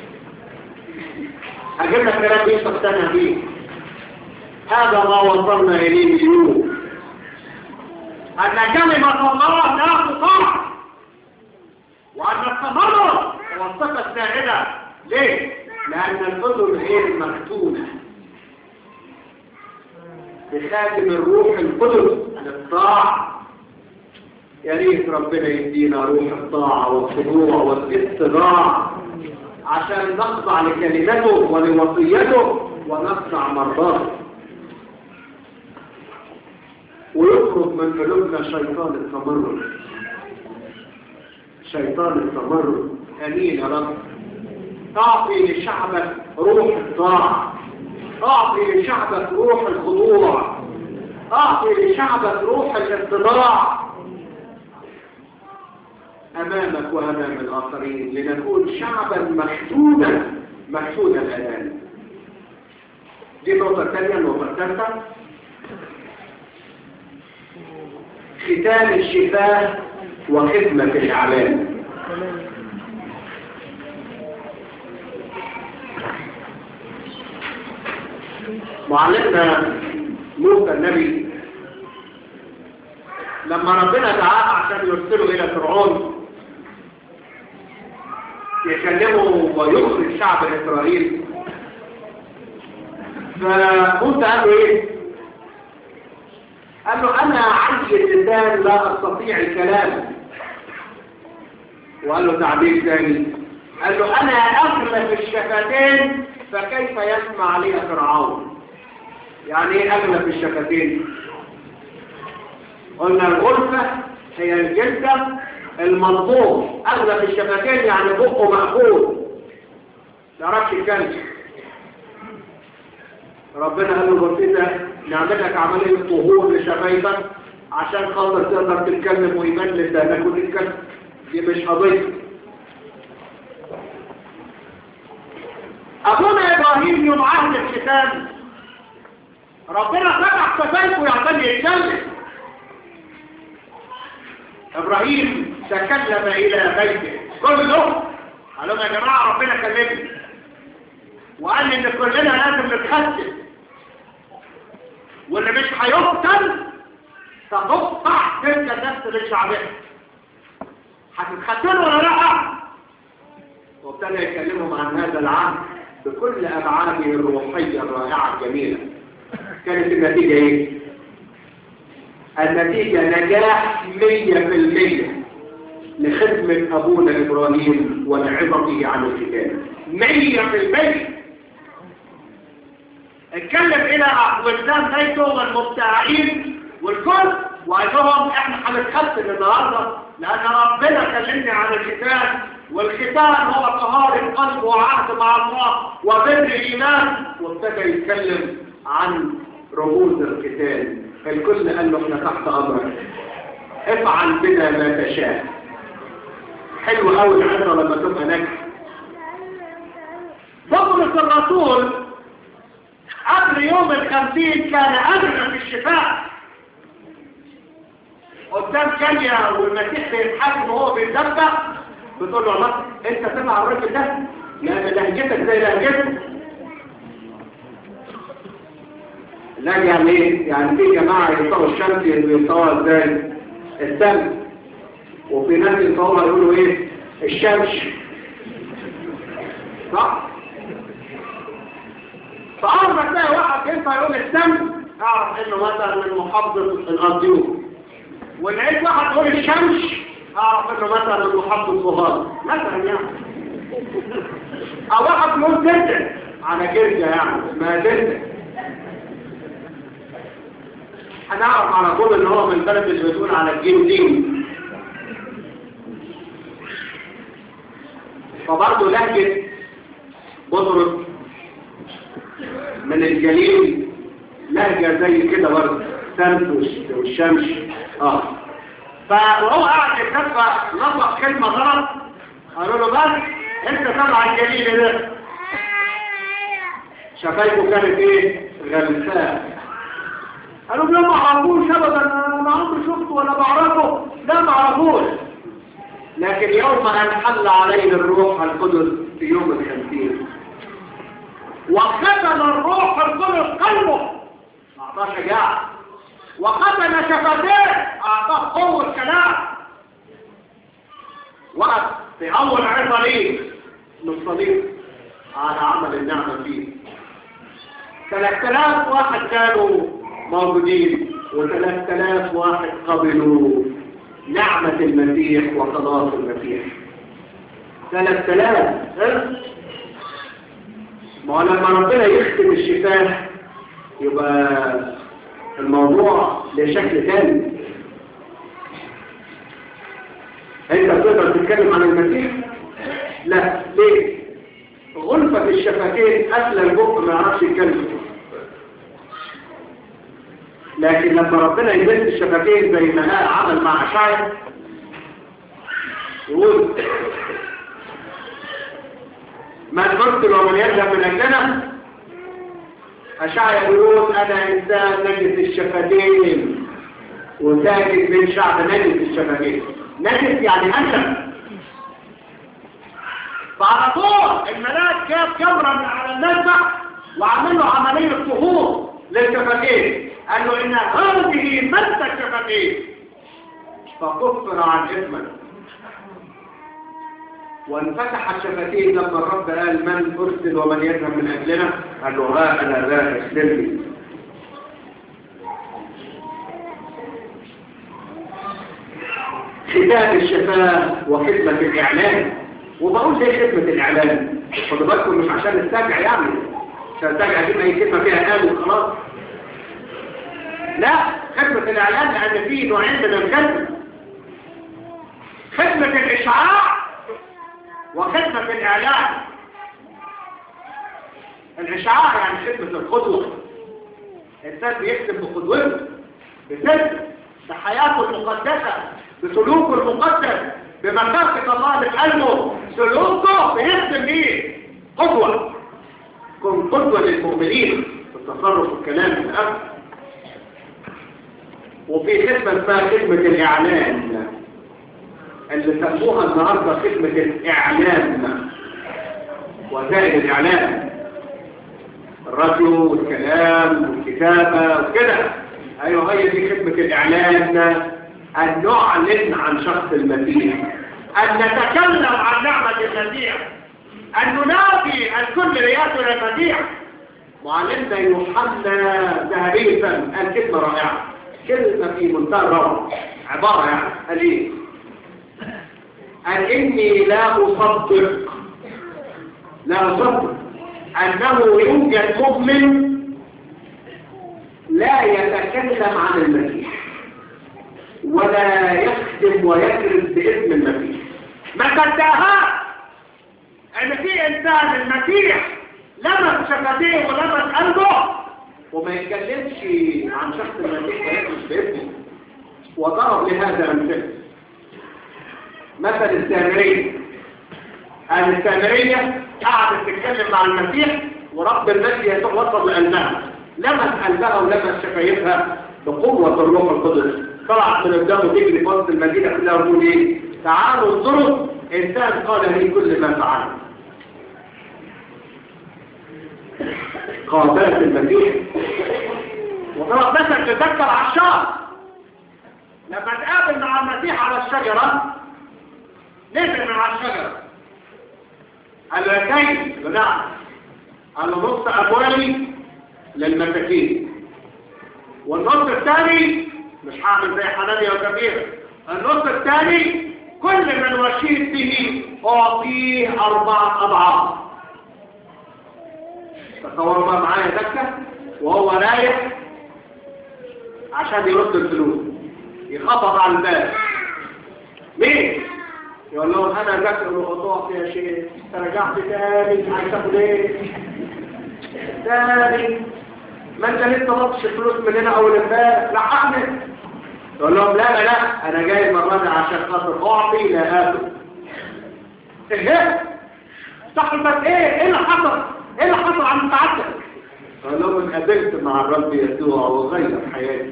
اجيب لك كلام ايه تقتنع بيه هذا ما وصلنا اليه اليوم ان كلمه الله لا تطاع وان التمرد هو الصفه السائده ليه لان الاذن غير مفتونه بخاتم الروح القدس للطاعه يا ريت ربنا يدينا روح الطاعة والخضوع والاستضاع عشان نخضع لكلمته ولوصيته ونخضع مرضاته ويخرج من قلوبنا شيطان التمرد شيطان التمرد امين يا رب اعطي لشعبك روح الطاعة اعطي لشعبك روح الخضوع اعطي لشعبك روح الاستضاع أمامك وأمام الآخرين لنكون شعبا محدودا محدود الأمان دي النقطة الثانية النقطة الثالثة ختام الشفاه وخدمة الإعلام معلمنا موسى النبي لما ربنا دعاه عشان يرسله إلى فرعون يكلمه ويخرج شعب إسرائيل فموسى قال له إيه؟ قال له أنا عندي اللسان لا أستطيع الكلام وقال له تعبير ثاني قال له أنا أغلب الشفتين فكيف يسمع لي فرعون يعني إيه أغلب الشفتين قلنا الغرفة هي الجلدة المنظور أغلب الشفتين يعني بقه مقفول لا يعرفش يتكلم ربنا قال له بسيطة نعمل لك عملية طهور لشفايفك عشان خاطر تقدر تتكلم ويبان لسانك وتتكلم دي مش قضية أبونا إبراهيم يوم عهد الختام ربنا فتح شفايفه يعتني يتكلم إبراهيم تكلم إلى بيته كله قال لهم يا جماعة ربنا كلمني وقال لي إن كلنا لازم نتخسر واللي مش هيقتل تقطع تلك النفس للشعبية هتتختلوا ولا لا وابتدى يكلمهم عن هذا العهد بكل أبعاده الروحية الرائعة الجميلة كانت النتيجة ايه النتيجة نجاح مية في المية لخدمة أبونا إبراهيم ولعظته عن الكتاب مية في المية اتكلم إلى وزان بيته والمبتاعين والكل وقال لهم احنا هنتختم النهارده لأن ربنا كلمني عن الختان والختان هو طهارة قلب وعهد مع الله وبر إيمان وابتدى يتكلم عن رموز الختان الكل قال له احنا تحت أمرك افعل بنا ما تشاء حلو قوي العبرة لما تبقى ناجحة بطرس الرسول قبل يوم الخمسين كان أدرى في الشفاء قدام كاليا والمسيح بيتحاكم وهو بيتذبح بتقول له الله انت سمع الراجل ده لان لهجتك زي لهجته لا يعني ايه يعني في جماعه يصطوا الشمس يصطوها ازاي السمس وفي ناس يصطوها يقولوا ايه الشمس صح فأول ما تلاقي واحد ينفع يقول السمس اعرف انه مثلا من محافظه الارضيون ولقيت واحد يقول الشمس اعرف انه مثلا من محافظه صهار مثلا يعني او واحد يقول جرجة على جرجة يعني اسمها جرجة هنعرف على طول ان هو من البلد اللي بتقول على الجيودين فبرضه لهجة بطرس من الجليل لهجة زي كده برضه سمس والشمس اه فهو قاعد يتكفى نطق كلمة غلط قالوا له بس انت تبع الجليل ده شفايفه كانت ايه غلساء قالوا لا ما اعرفوش ابدا انا ما عمري شفته ولا بعرفه لا ما اعرفوش لكن يوم ان حل عليه الروح القدس في يوم الخمسين وختم الروح القدس قلبه ما اعطاه شجاعه وختم شفتيه اعطاه قوه كلام وقف في اول عظه ليه من صليب على عمل النعمه فيه 3000 واحد كانوا موجودين و3000 واحد قبلوا نعمة المسيح وخلاص المسيح 3000 ما هو لما ربنا يختم الشفاه يبقى الموضوع لشكل ثاني انت تقدر تتكلم عن المسيح لا ليه غلفة الشفتين قتل البق ما يعرفش يتكلم لكن لما ربنا يمد الشفتين زي ما قال عمل مع اشعيا يقول من قتل ومن يذهب من اجلنا اشعيا يقول انا انسان نجس الشفتين وساكن بين شعب نجس الشفتين نجس يعني انت فعلى طول الملاك جاب كاميرا من على المذبح وعمل له عمليه طهور للشفتين قال له ان هذه مد الشفتين فكفر عن اثمك وانفتح الشفتين لما الرب قال من ارسل ومن يذهب من اجلنا قال له ها انا ذا اسلم لي ختام الشفاه وخدمه الاعلان وبقول ليه خدمة الإعلان خدوا بالكم مش عشان السجع يعني عشان السجع دي ما هي كلمة فيها قال وخلاص لا خدمة الإعلان لأن فيه نوعين من الخدمة خدمة الإشعاع وخدمة الإعلان الإشعاع يعني خدمة القدوة الإنسان بيخدم بقدوته بسلسل بحياته المقدسة بسلوكه المقدس بمخافة الله لقلبه سلوكه بيخدم ليه قدوة كن قدوة للمؤمنين في التصرف والكلام في الأمر وفي خدمة اسمها خدمة الإعلان اللي سموها النهارده خدمة الإعلام وسائل الإعلام الراديو والكلام والكتابة وكده أيوة هي دي خدمة الإعلام أن نعلن عن شخص المسيح أن نتكلم عن نعمة المسيح أن ننادي الكل ليأتوا المسيح معلمنا يوحنا ذهبي فم قال كلمة رائعة كلمة في منتهى الروعة عبارة يعني قال إيه؟ قال إني لا أصدق لا أصدق أنه يوجد مؤمن لا يتكلم عن المسيح ولا يخدم ويكرم باسم المسيح ما صدقها ان في انسان المسيح لمس شفتيه ولمس قلبه وما يتكلمش عن شخص المسيح ويكرم باسمه وضرب لهذا امثله مثل السامريه قال السامريه قعدت تتكلم مع المسيح ورب المسيح وصل لقلبها لمس قلبها ولمس شفايفها بقوه الروح القدس طلعت من قدامه تجري في وسط المدينه كلها وتقول ايه تعالوا انظروا انسان قال لي كل ما فعل قابلت المسيح وطلب بس تذكر عشار لما تقابل مع المسيح على الشجره نزل من على الشجره قال له يا كيف نعم قال له نص اموالي للمساكين والنص الثاني مش هعمل زي حنانيا وكبير النص الثاني كل من وشيت به اعطيه اربعة اضعاف تصور بقى معايا دكة وهو رايح عشان يرد الفلوس يخبط على الباب مين يقول لهم انا ذاك الخطوات يا شيخ رجعت تاني عايز تاخد ايه تاني ما انت لسه طلبتش فلوس مننا اول امبارح لحقني يقول لهم لا لا لا انا جاي المره دي عشان خاطر اعطي لا اكل ايه صاحبك ايه ايه اللي حصل ايه اللي حصل عن سعادتك قال لهم اتقابلت مع الرب يسوع وغير حياتي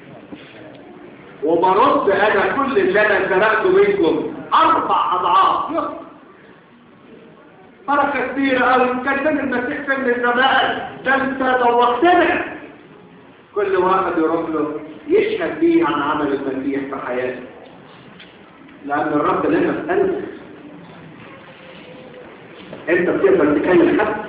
وبرد انا كل اللي انا سرقته منكم اربع اضعاف بركه كبيره قوي كان المسيح فين من زمان ده انت دوختنا كل واحد يروح له يشهد بيه عن عمل المسيح في حياته لأن الرب لنا في قلبك انت بتقدر تكلم حد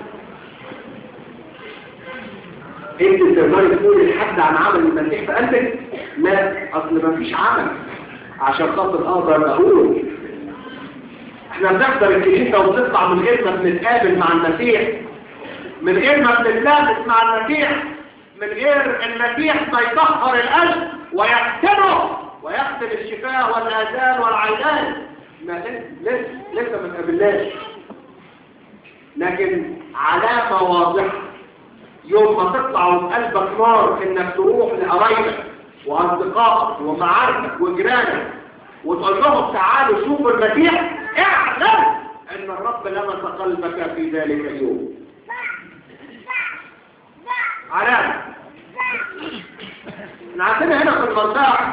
انت تقدر تقول لحد عن عمل المسيح في قلبك لا اصل ما فيش عمل عشان خاطر اقدر اقول احنا بنحضر الكنيسه وبنطلع من غير ما بنتقابل مع المسيح من غير ما بنتلابس مع المسيح من غير المسيح ما يطهر القلب ويختنه ويختم الشفاء والآذان والعينان ما لسه لسه ما تقابلناش لكن علامة واضحة يوم ما تطلع وقلبك نار انك تروح لقرايبك واصدقائك ومعارفك وجيرانك وتقول لهم تعالوا شوفوا المسيح اعلم ان الرب لمس قلبك في ذلك اليوم علامة احنا عندنا هنا في المنطقة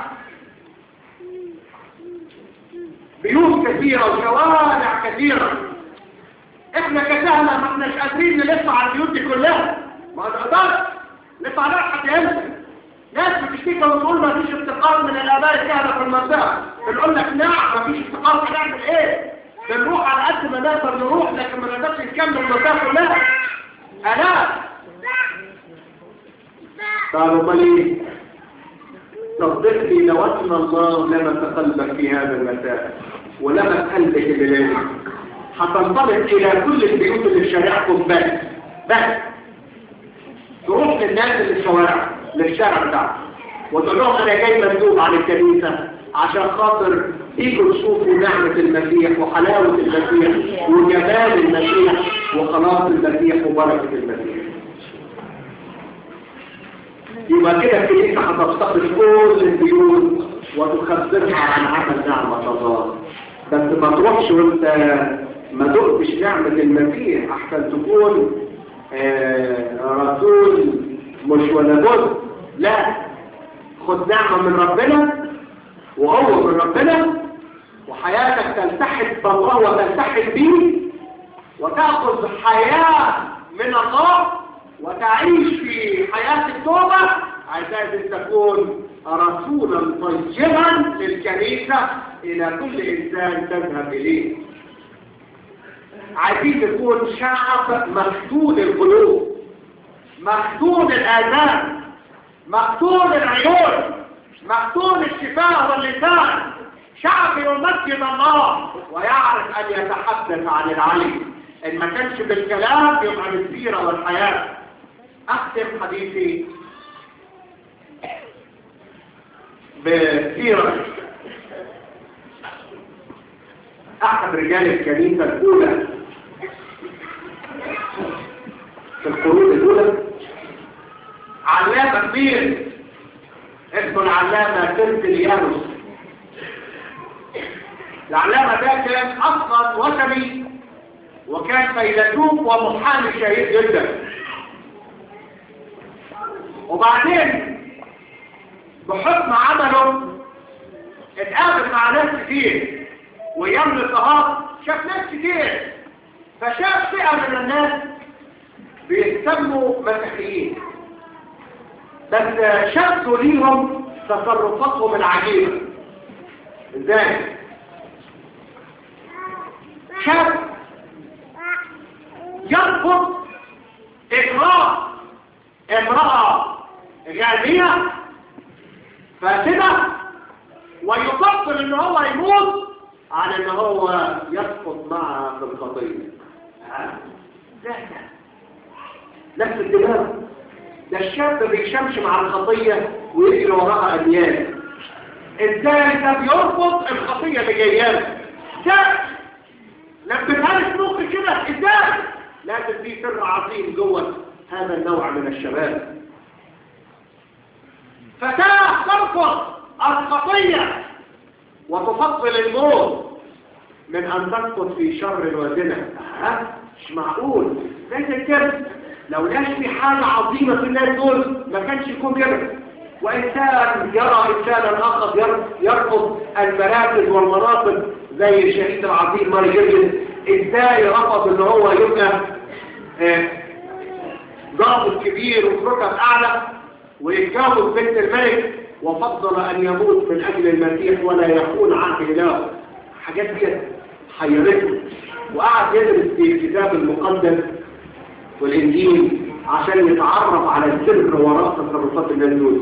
بيوت كثيرة وشوارع كثيرة احنا كسهلة ما احناش قادرين نلف على البيوت دي كلها ما نقدرش نلف عليها حتى ينسى ناس بتشتكي وتقول ما فيش افتقار من الاباء الكهنة في المنطقة بنقول لك نعم ما فيش افتقار هنعمل ايه بنروح على قد ما نقدر نروح لكن ما نقدرش نكمل المنطقة كلها الاف قالوا بلي صدقني لو أن الله لمس قلبك في هذا المساء ولمس قلبك بلادك هتنطلق إلى كل البيوت اللي في شارعكم بس بس تروح للناس اللي في الشوارع للشارع بتاعك وتقول لهم أنا جاي مندوب عن الكنيسة عشان خاطر تيجوا تشوفوا نعمة المسيح وحلاوة المسيح وجمال المسيح وخلاص المسيح وبركة المسيح يبقى كده الكنيسة هتفتقد كل البيوت وتخبرها عن عمل نعمة الله بس ما تروحش وانت ما دقتش نعمة المسيح احسن تكون آه رسول مش ولا بد لا خد نعمة من ربنا وهو من ربنا وحياتك تلتحق بالله وتلتحق به وتأخذ حياة من الله وتعيش في حياة التوبة عايزاك تكون رسولا طيبا للكنيسة إلى كل إنسان تذهب إليه عايزين تكون شعب مفتون القلوب مفتون الآذان مفتون العيون مفتون الشفاه واللسان شعب يمجد الله ويعرف أن يتحدث عن العلي إن ما كانش بالكلام يبقى بالسيرة والحياة أختم حديثي بسيرة أحد رجال الكنيسة الأولى في القرون الأولى علامة كبير اسمه العلامة سنتليانوس العلامة ده كان أصلا وثني وكان فيلسوف ومحامي شهير جدا وبعدين بحكم عمله اتقابل مع ناس كتير ويوم الاضطهاد شاف ناس كتير فشاف فئة من الناس بيسموا مسيحيين بس شافوا ليهم تصرفاتهم العجيبة ازاي شاف يرفض إجراء امرأة غازية فاسدة ويفضل ان هو يموت على ان هو يسقط معها في الخطية ده ده نفس الدماغ ده الشاب بيشمش مع الخطية ويجري وراها أديان ازاي ده بيرفض الخطية اللي جايه ده لما لي سلوك كده ازاي لازم في سر عظيم جوه هذا النوع من الشباب فتاة ترفض الخطية وتفضل الموت من أن تسقط في شر وزنا ها مش معقول زي كده لو لاش في حاجة عظيمة في الناس دول ما كانش يكون كده وإنسان يرى إنسانا آخر يرفض المراكز والمناصب زي الشهيد العظيم ماري جيرجن إزاي رفض إن هو يبقى ضابط كبير وفي رتب أعلى ويتجاوز بنت الملك وفضل أن يموت من أجل المسيح ولا يكون عهد له حاجات كده حيرته وقعد يدرس في الكتاب المقدس والإنجيل عشان يتعرف على السر وراء تصرفات الناس دول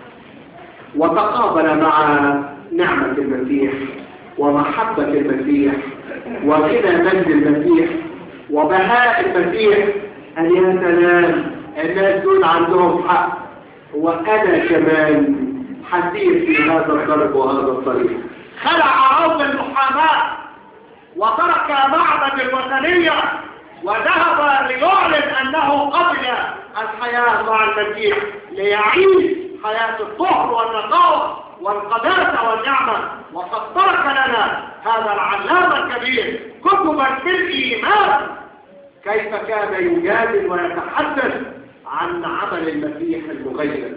وتقابل مع نعمة المسيح ومحبة المسيح وغنى مجد المسيح وبهاء المسيح أن يا سلام الناس دول عندهم حق وأنا كمان حسير في هذا الضرب وهذا الطريق خلع عوض المحاماة وترك معبد الوثنية وذهب ليعلن أنه قبل الحياة مع المسيح ليعيش حياة الطهر والنقاوة والقداسة والنعمة وقد ترك لنا هذا العلامة الكبير كتبا في الإيمان كيف كان يجادل ويتحدث عن عمل المسيح المغير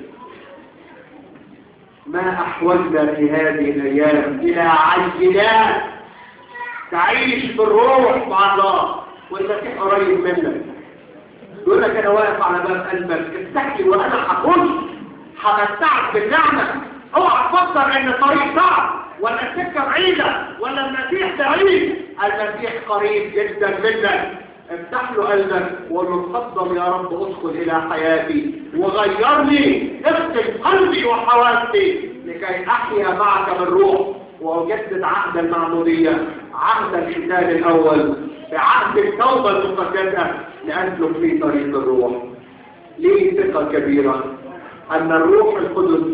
ما أحوجنا في هذه الأيام إلى عينات تعيش بالروح مع الله والمسيح قريب منك يقول لك أنا واقف على باب قلبك افتح لي وأنا هخش همتعك بالنعمة اوعى تفكر ان الطريق صعب ولا السكه بعيده ولا المسيح بعيد المسيح قريب جدا منك افتح له قلبك وقول له اتفضل يا رب ادخل الى حياتي وغيرني اغسل قلبي وحواسي لكي احيا معك بالروح واجدد عهد المعموديه عهد الختان الاول بعهد التوبه المقدسه لاسلك في طريق الروح ليه ثقه كبيره ان الروح القدس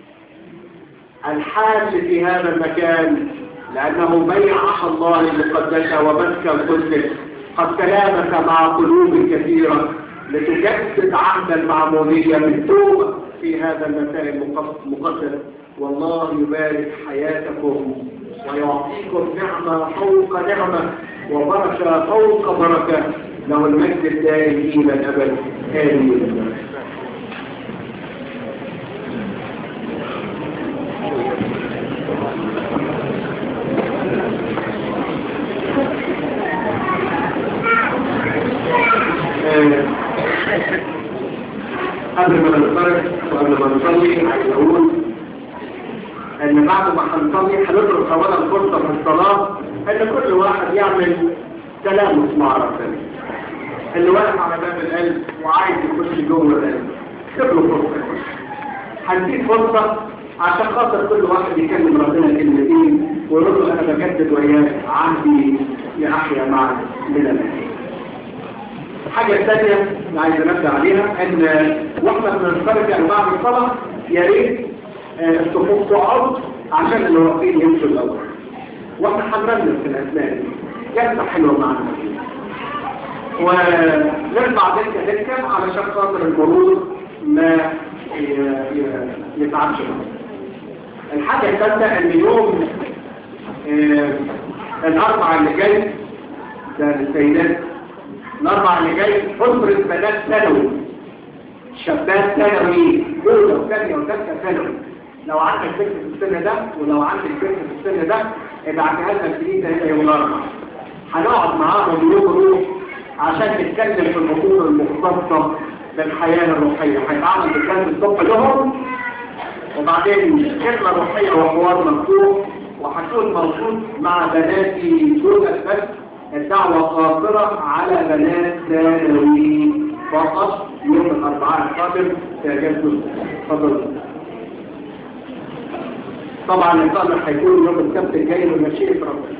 الحال في هذا المكان لأنه بيعة الله المقدسة ومسك القدس قد كلامك مع قلوب كثيرة لتجدد عهد المعمودية بالتوبة في هذا المساء المقدس والله يبارك حياتكم ويعطيكم نعمة فوق نعمة وبركة فوق بركة له المجد الدائم إلى الأبد آمين ان بعد ما هنصلي هنترك اولا الفرصه في الصلاه ان كل واحد يعمل تلامس مع ربنا اللي واقف على باب القلب وعايز يخش جوه القلب سيب له فرصه يخش هنديك فرصه عشان خاطر كل واحد يكلم ربنا كلمتين ويقول له انا بجدد وياك عهدي لاحيا معك من الان الحاجة الثانية اللي عايز انبه عليها ان واحنا بننصرف يعني بعد الصلاة يا ريت آه، الصفوف تقعد عشان اللي واقفين يمشوا الاول واحنا هنرنم في الاسماء دي جلسة حلوة معنا ونرفع دكة دكة علشان خاطر المرور ما ي- ي- يتعبش معنا. الحاجة الثالثة ان يوم آه، الاربع اللي جاي ده للسيدات الاربع اللي جاي حضرة بنات ثانوي شباب ثانوي اولى وثانيه وثالثه ثانوي لو عندك بنت في السن ده ولو عندك بنت في السن ده ابعتها لنا الكنيسه هنا يوم الاربعاء هنقعد معاهم يوم روح عشان نتكلم في الامور المختصه بالحياه الروحيه هيتعمل بالكلام الصبح لهم وبعدين كلمه روحيه وحوار مفتوح وهكون موجود مع بناتي دول بس الدعوة قاصرة على بنات ثانوي فقط يوم الأربعاء القادم في أجازة فضل طبعا القادم هيكون يوم السبت الجاي من مشيئة ربنا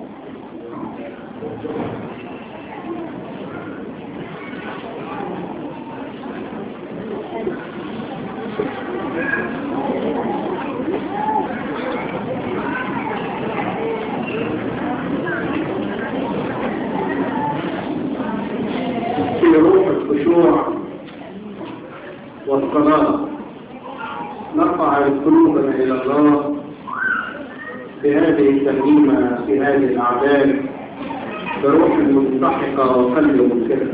في روح الخشوع والصلاة نرفع قلوبنا إلى الله في هذه الترنيمة في هذه الأعداد بروح مستحقة وقلب منكرة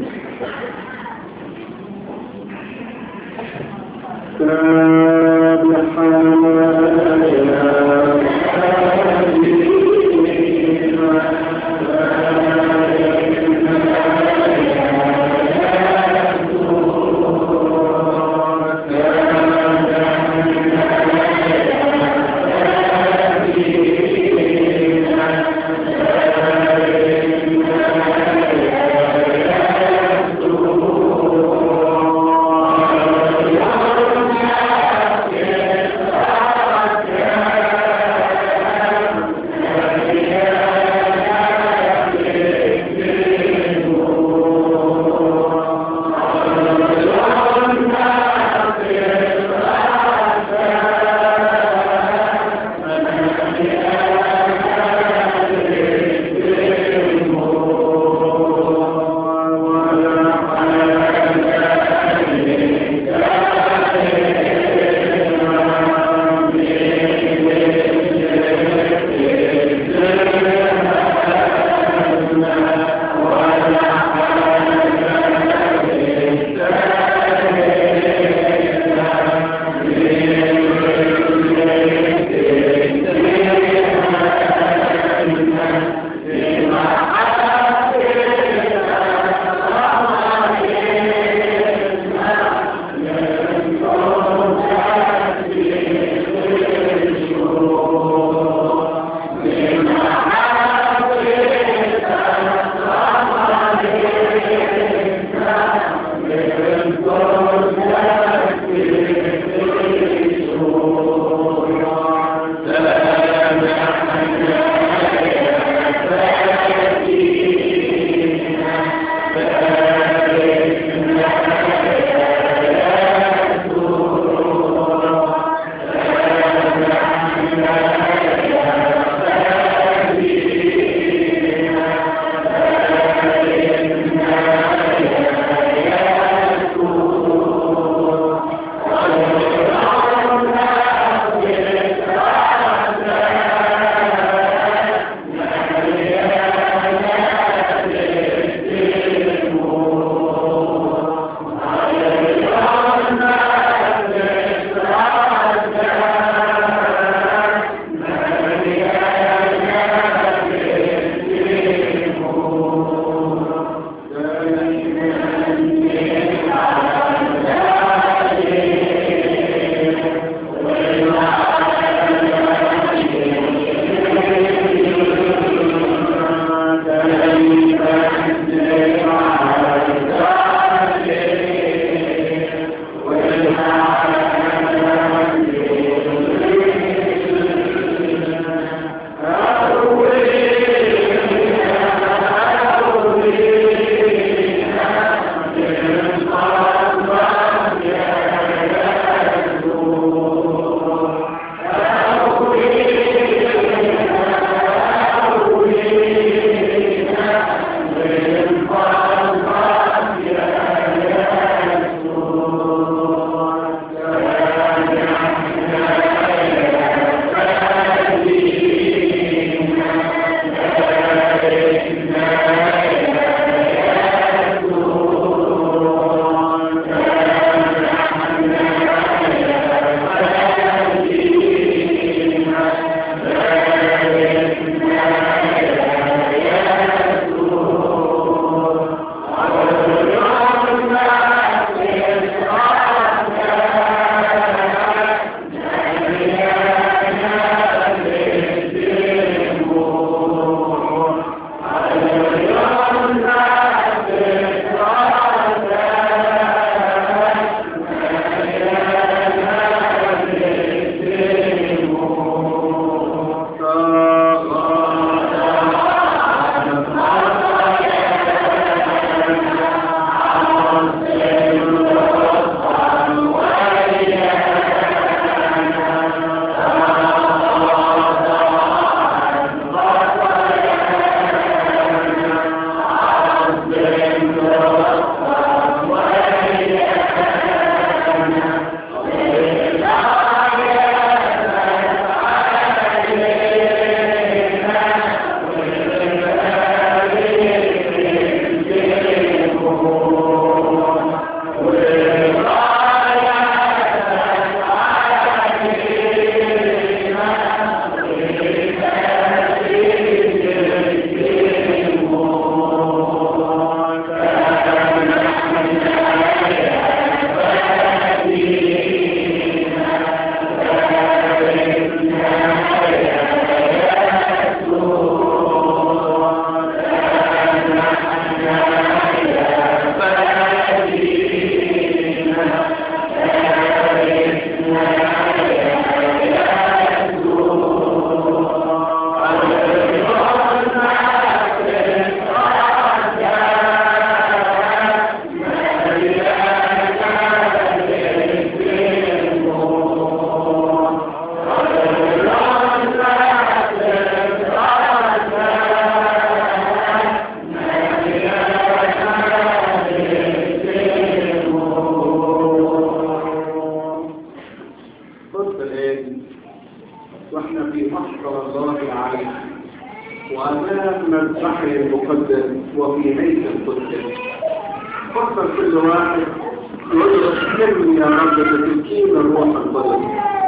فرصة الآن واحنا في محضر الله العلي وأمام البحر المقدس وفي هيئة القدس فرصة كل واحد يقول له اكرمني يا رب بتمكين الروح القدس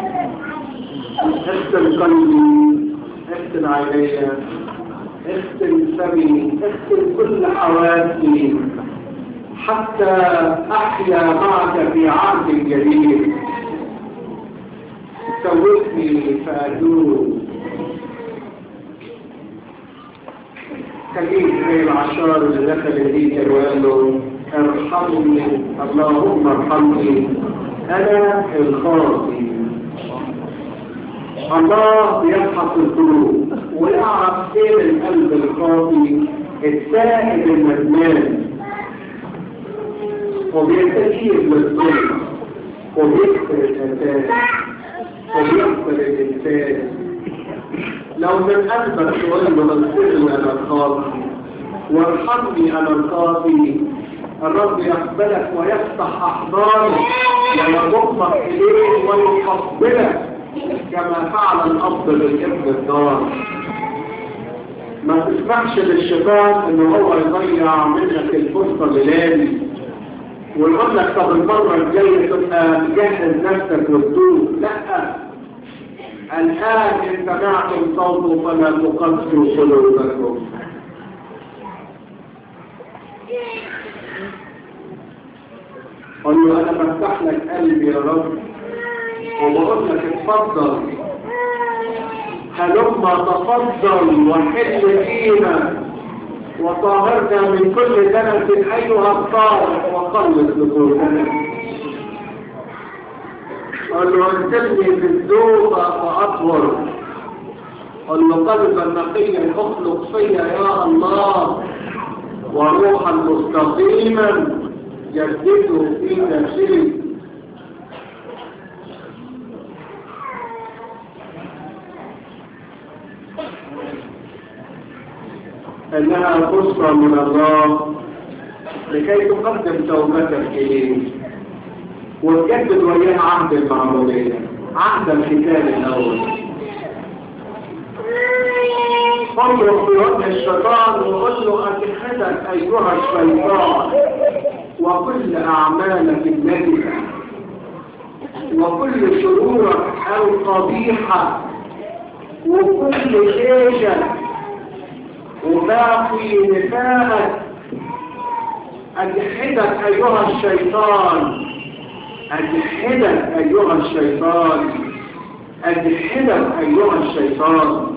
اختم قلبي اختم عيني اختم فمي اختم كل حواسي حتى احيا معك في عهد جديد سوتني فادوب تجيب زي العشار اللي دخل الهيكل وقال له ارحمني اللهم ارحمني انا الخاطئ الله يفحص القلوب ويعرف فين القلب الخاطئ السائد الندمان وبيستجيب للظلم وبيغفر الاساس وبيغفر الانسان لو من قلبك تقول له اغفر لي انا الخاطئ وارحمني انا الخاطئ الرب يقبلك ويفتح احضانه ويضمك اليه ويقبلك كما فعل الأب بالابن الدار ما تسمحش للشيطان ان هو يضيع منك الفرصة الليلاني ويقول لك طب المرة الجاية تبقى تجهز نفسك وتدوب لا الآن إن سمعتم صوته فلا تقسوا قلوبكم قل له أنا بفتح لك قلبي يا رب وبقول لك اتفضل هلما تفضل وحل فينا وطهرنا من كل دنس ايها الطارق وخلص نفوسنا قال له انزلني في الذوق فاطهر قال له قلبا نقيا اخلق فيا يا الله وروحا مستقيما جدده في نفسي انها فرصة من الله لكي تقدم توبتك اليه وتجدد وياه عهد المعمودية عهد الختان الاول انظر في وجه الشيطان وقل له اتخذك ايها الشيطان وكل اعمالك النجسة وكل شرورك القبيحة وكل شيشة وباقي نفاقك أجحدك أيها الشيطان أجحدك أيها الشيطان أجحدك أيها الشيطان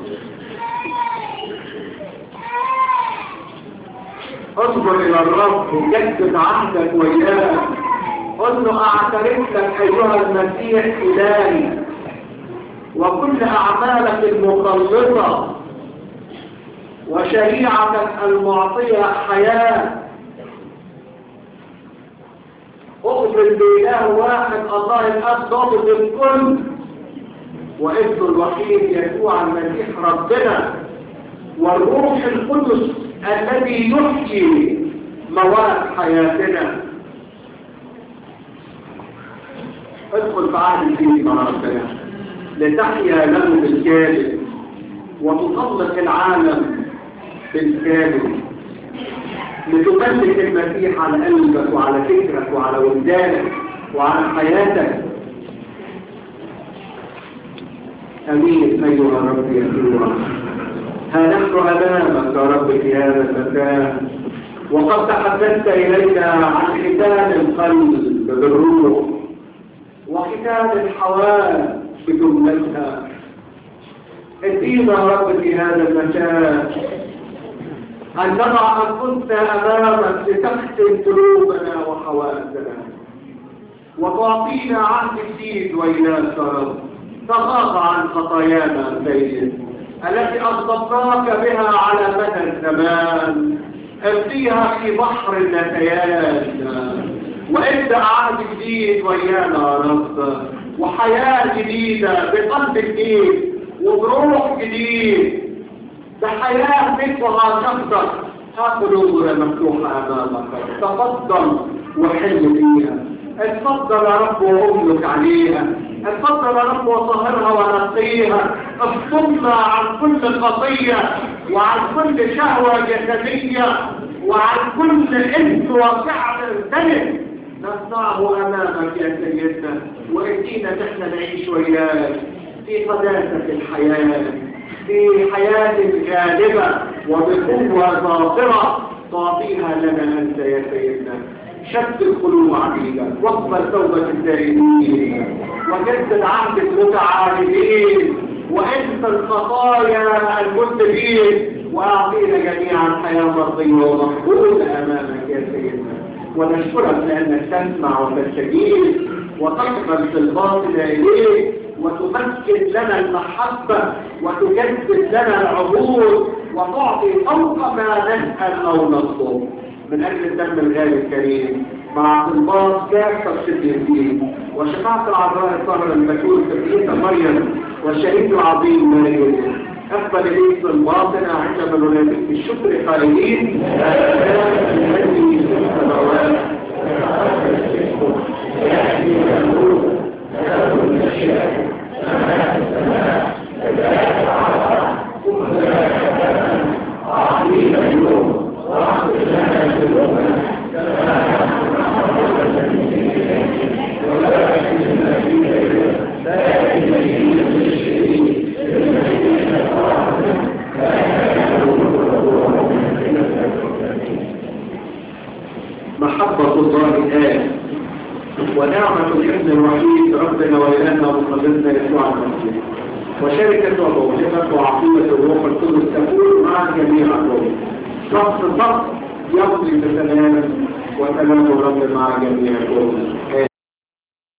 اصبر إلى الرب وجدد عهدك وإياه قل له أعترف لك أيها المسيح إلهي وكل أعمالك المخلصة وشريعتك المعطية حياة أقبل بإله واحد الله الأب ضابط الكل وابن الوحيد يسوع المسيح ربنا والروح القدس الذي يحيي مواد حياتنا ادخل في عهد الدين مع ربنا لتحيا له بالكامل وتطلق العالم بالكامل لتملك المسيح على قلبك وعلى فكرك وعلى وجدانك وعلى حياتك امين ايها الرب يسوع ها نحن امامك يا رب في هذا المكان وقد تحدثت الينا عن ختان القلب بالروح وختان الحواس بجملتها ادينا يا رب في هذا المكان أن نضع أنفسنا أمامك لتختم قلوبنا وحواسنا وتعطينا عهد جديد وإناث يا رب تغاض عن خطايانا سيد التي أغضبناك بها على مدى الزمان ارقيها في بحر النسيان وابدأ عهد جديد وإيانا يا رب وحياة جديدة بقلب جديد وبروح جديد بحياة مثلها شخصك ها قلوبنا مفتوحة أمامك تفضل وحل فيها اتفضل يا رب واملك عليها اتفضل يا رب وطهرها ونقيها افصلنا عن كل خطية وعن كل شهوة جسدية وعن كل انس وفعل دنس نصنعه امامك يا سيدنا وادينا نحن نعيش وياك في قداسة الحياة في حياة جالبة وبقوة ظاهرة تعطيها لنا أنت يا سيدنا شد القلوب عبيدك واقبل توبة الدائمين وجدد عهد المتعاهدين وانت الخطايا المذنبين واعطينا جميعا حياة مرضية ومقبولة امامك يا سيدنا ونشكرك لانك تسمع وتستجيب وتقبل في الباطل اليك وتمكن لنا المحبة وتجدد لنا العبور وتعطي فوق ما نسأل أو نطلب من أجل الدم الغالي الكريم مع انباط كافة الصديقين وشفاعة العذراء الطاهرة المكتوب تبريد مريم والشهيد العظيم مريم أقبل إليك الباطن عندما نناديك بالشكر قائلين الذي في السماوات يأتي النور له المشيئة سماء السماء كذلك على عظيم اليوم واغفر لنا ذنوبنا كما ولا تجعلنا في لا يجعلنا في الشريك محبة الله الآن ونعمة الابن الوحيد ربنا وإلهنا ومخلصنا يسوع المسيح وشركة وموهبة وعقيدة الروح القدس تكون مع جميع الروح شخص فقط يمضي بسلام وسلام الرب مع جميع الروح آمين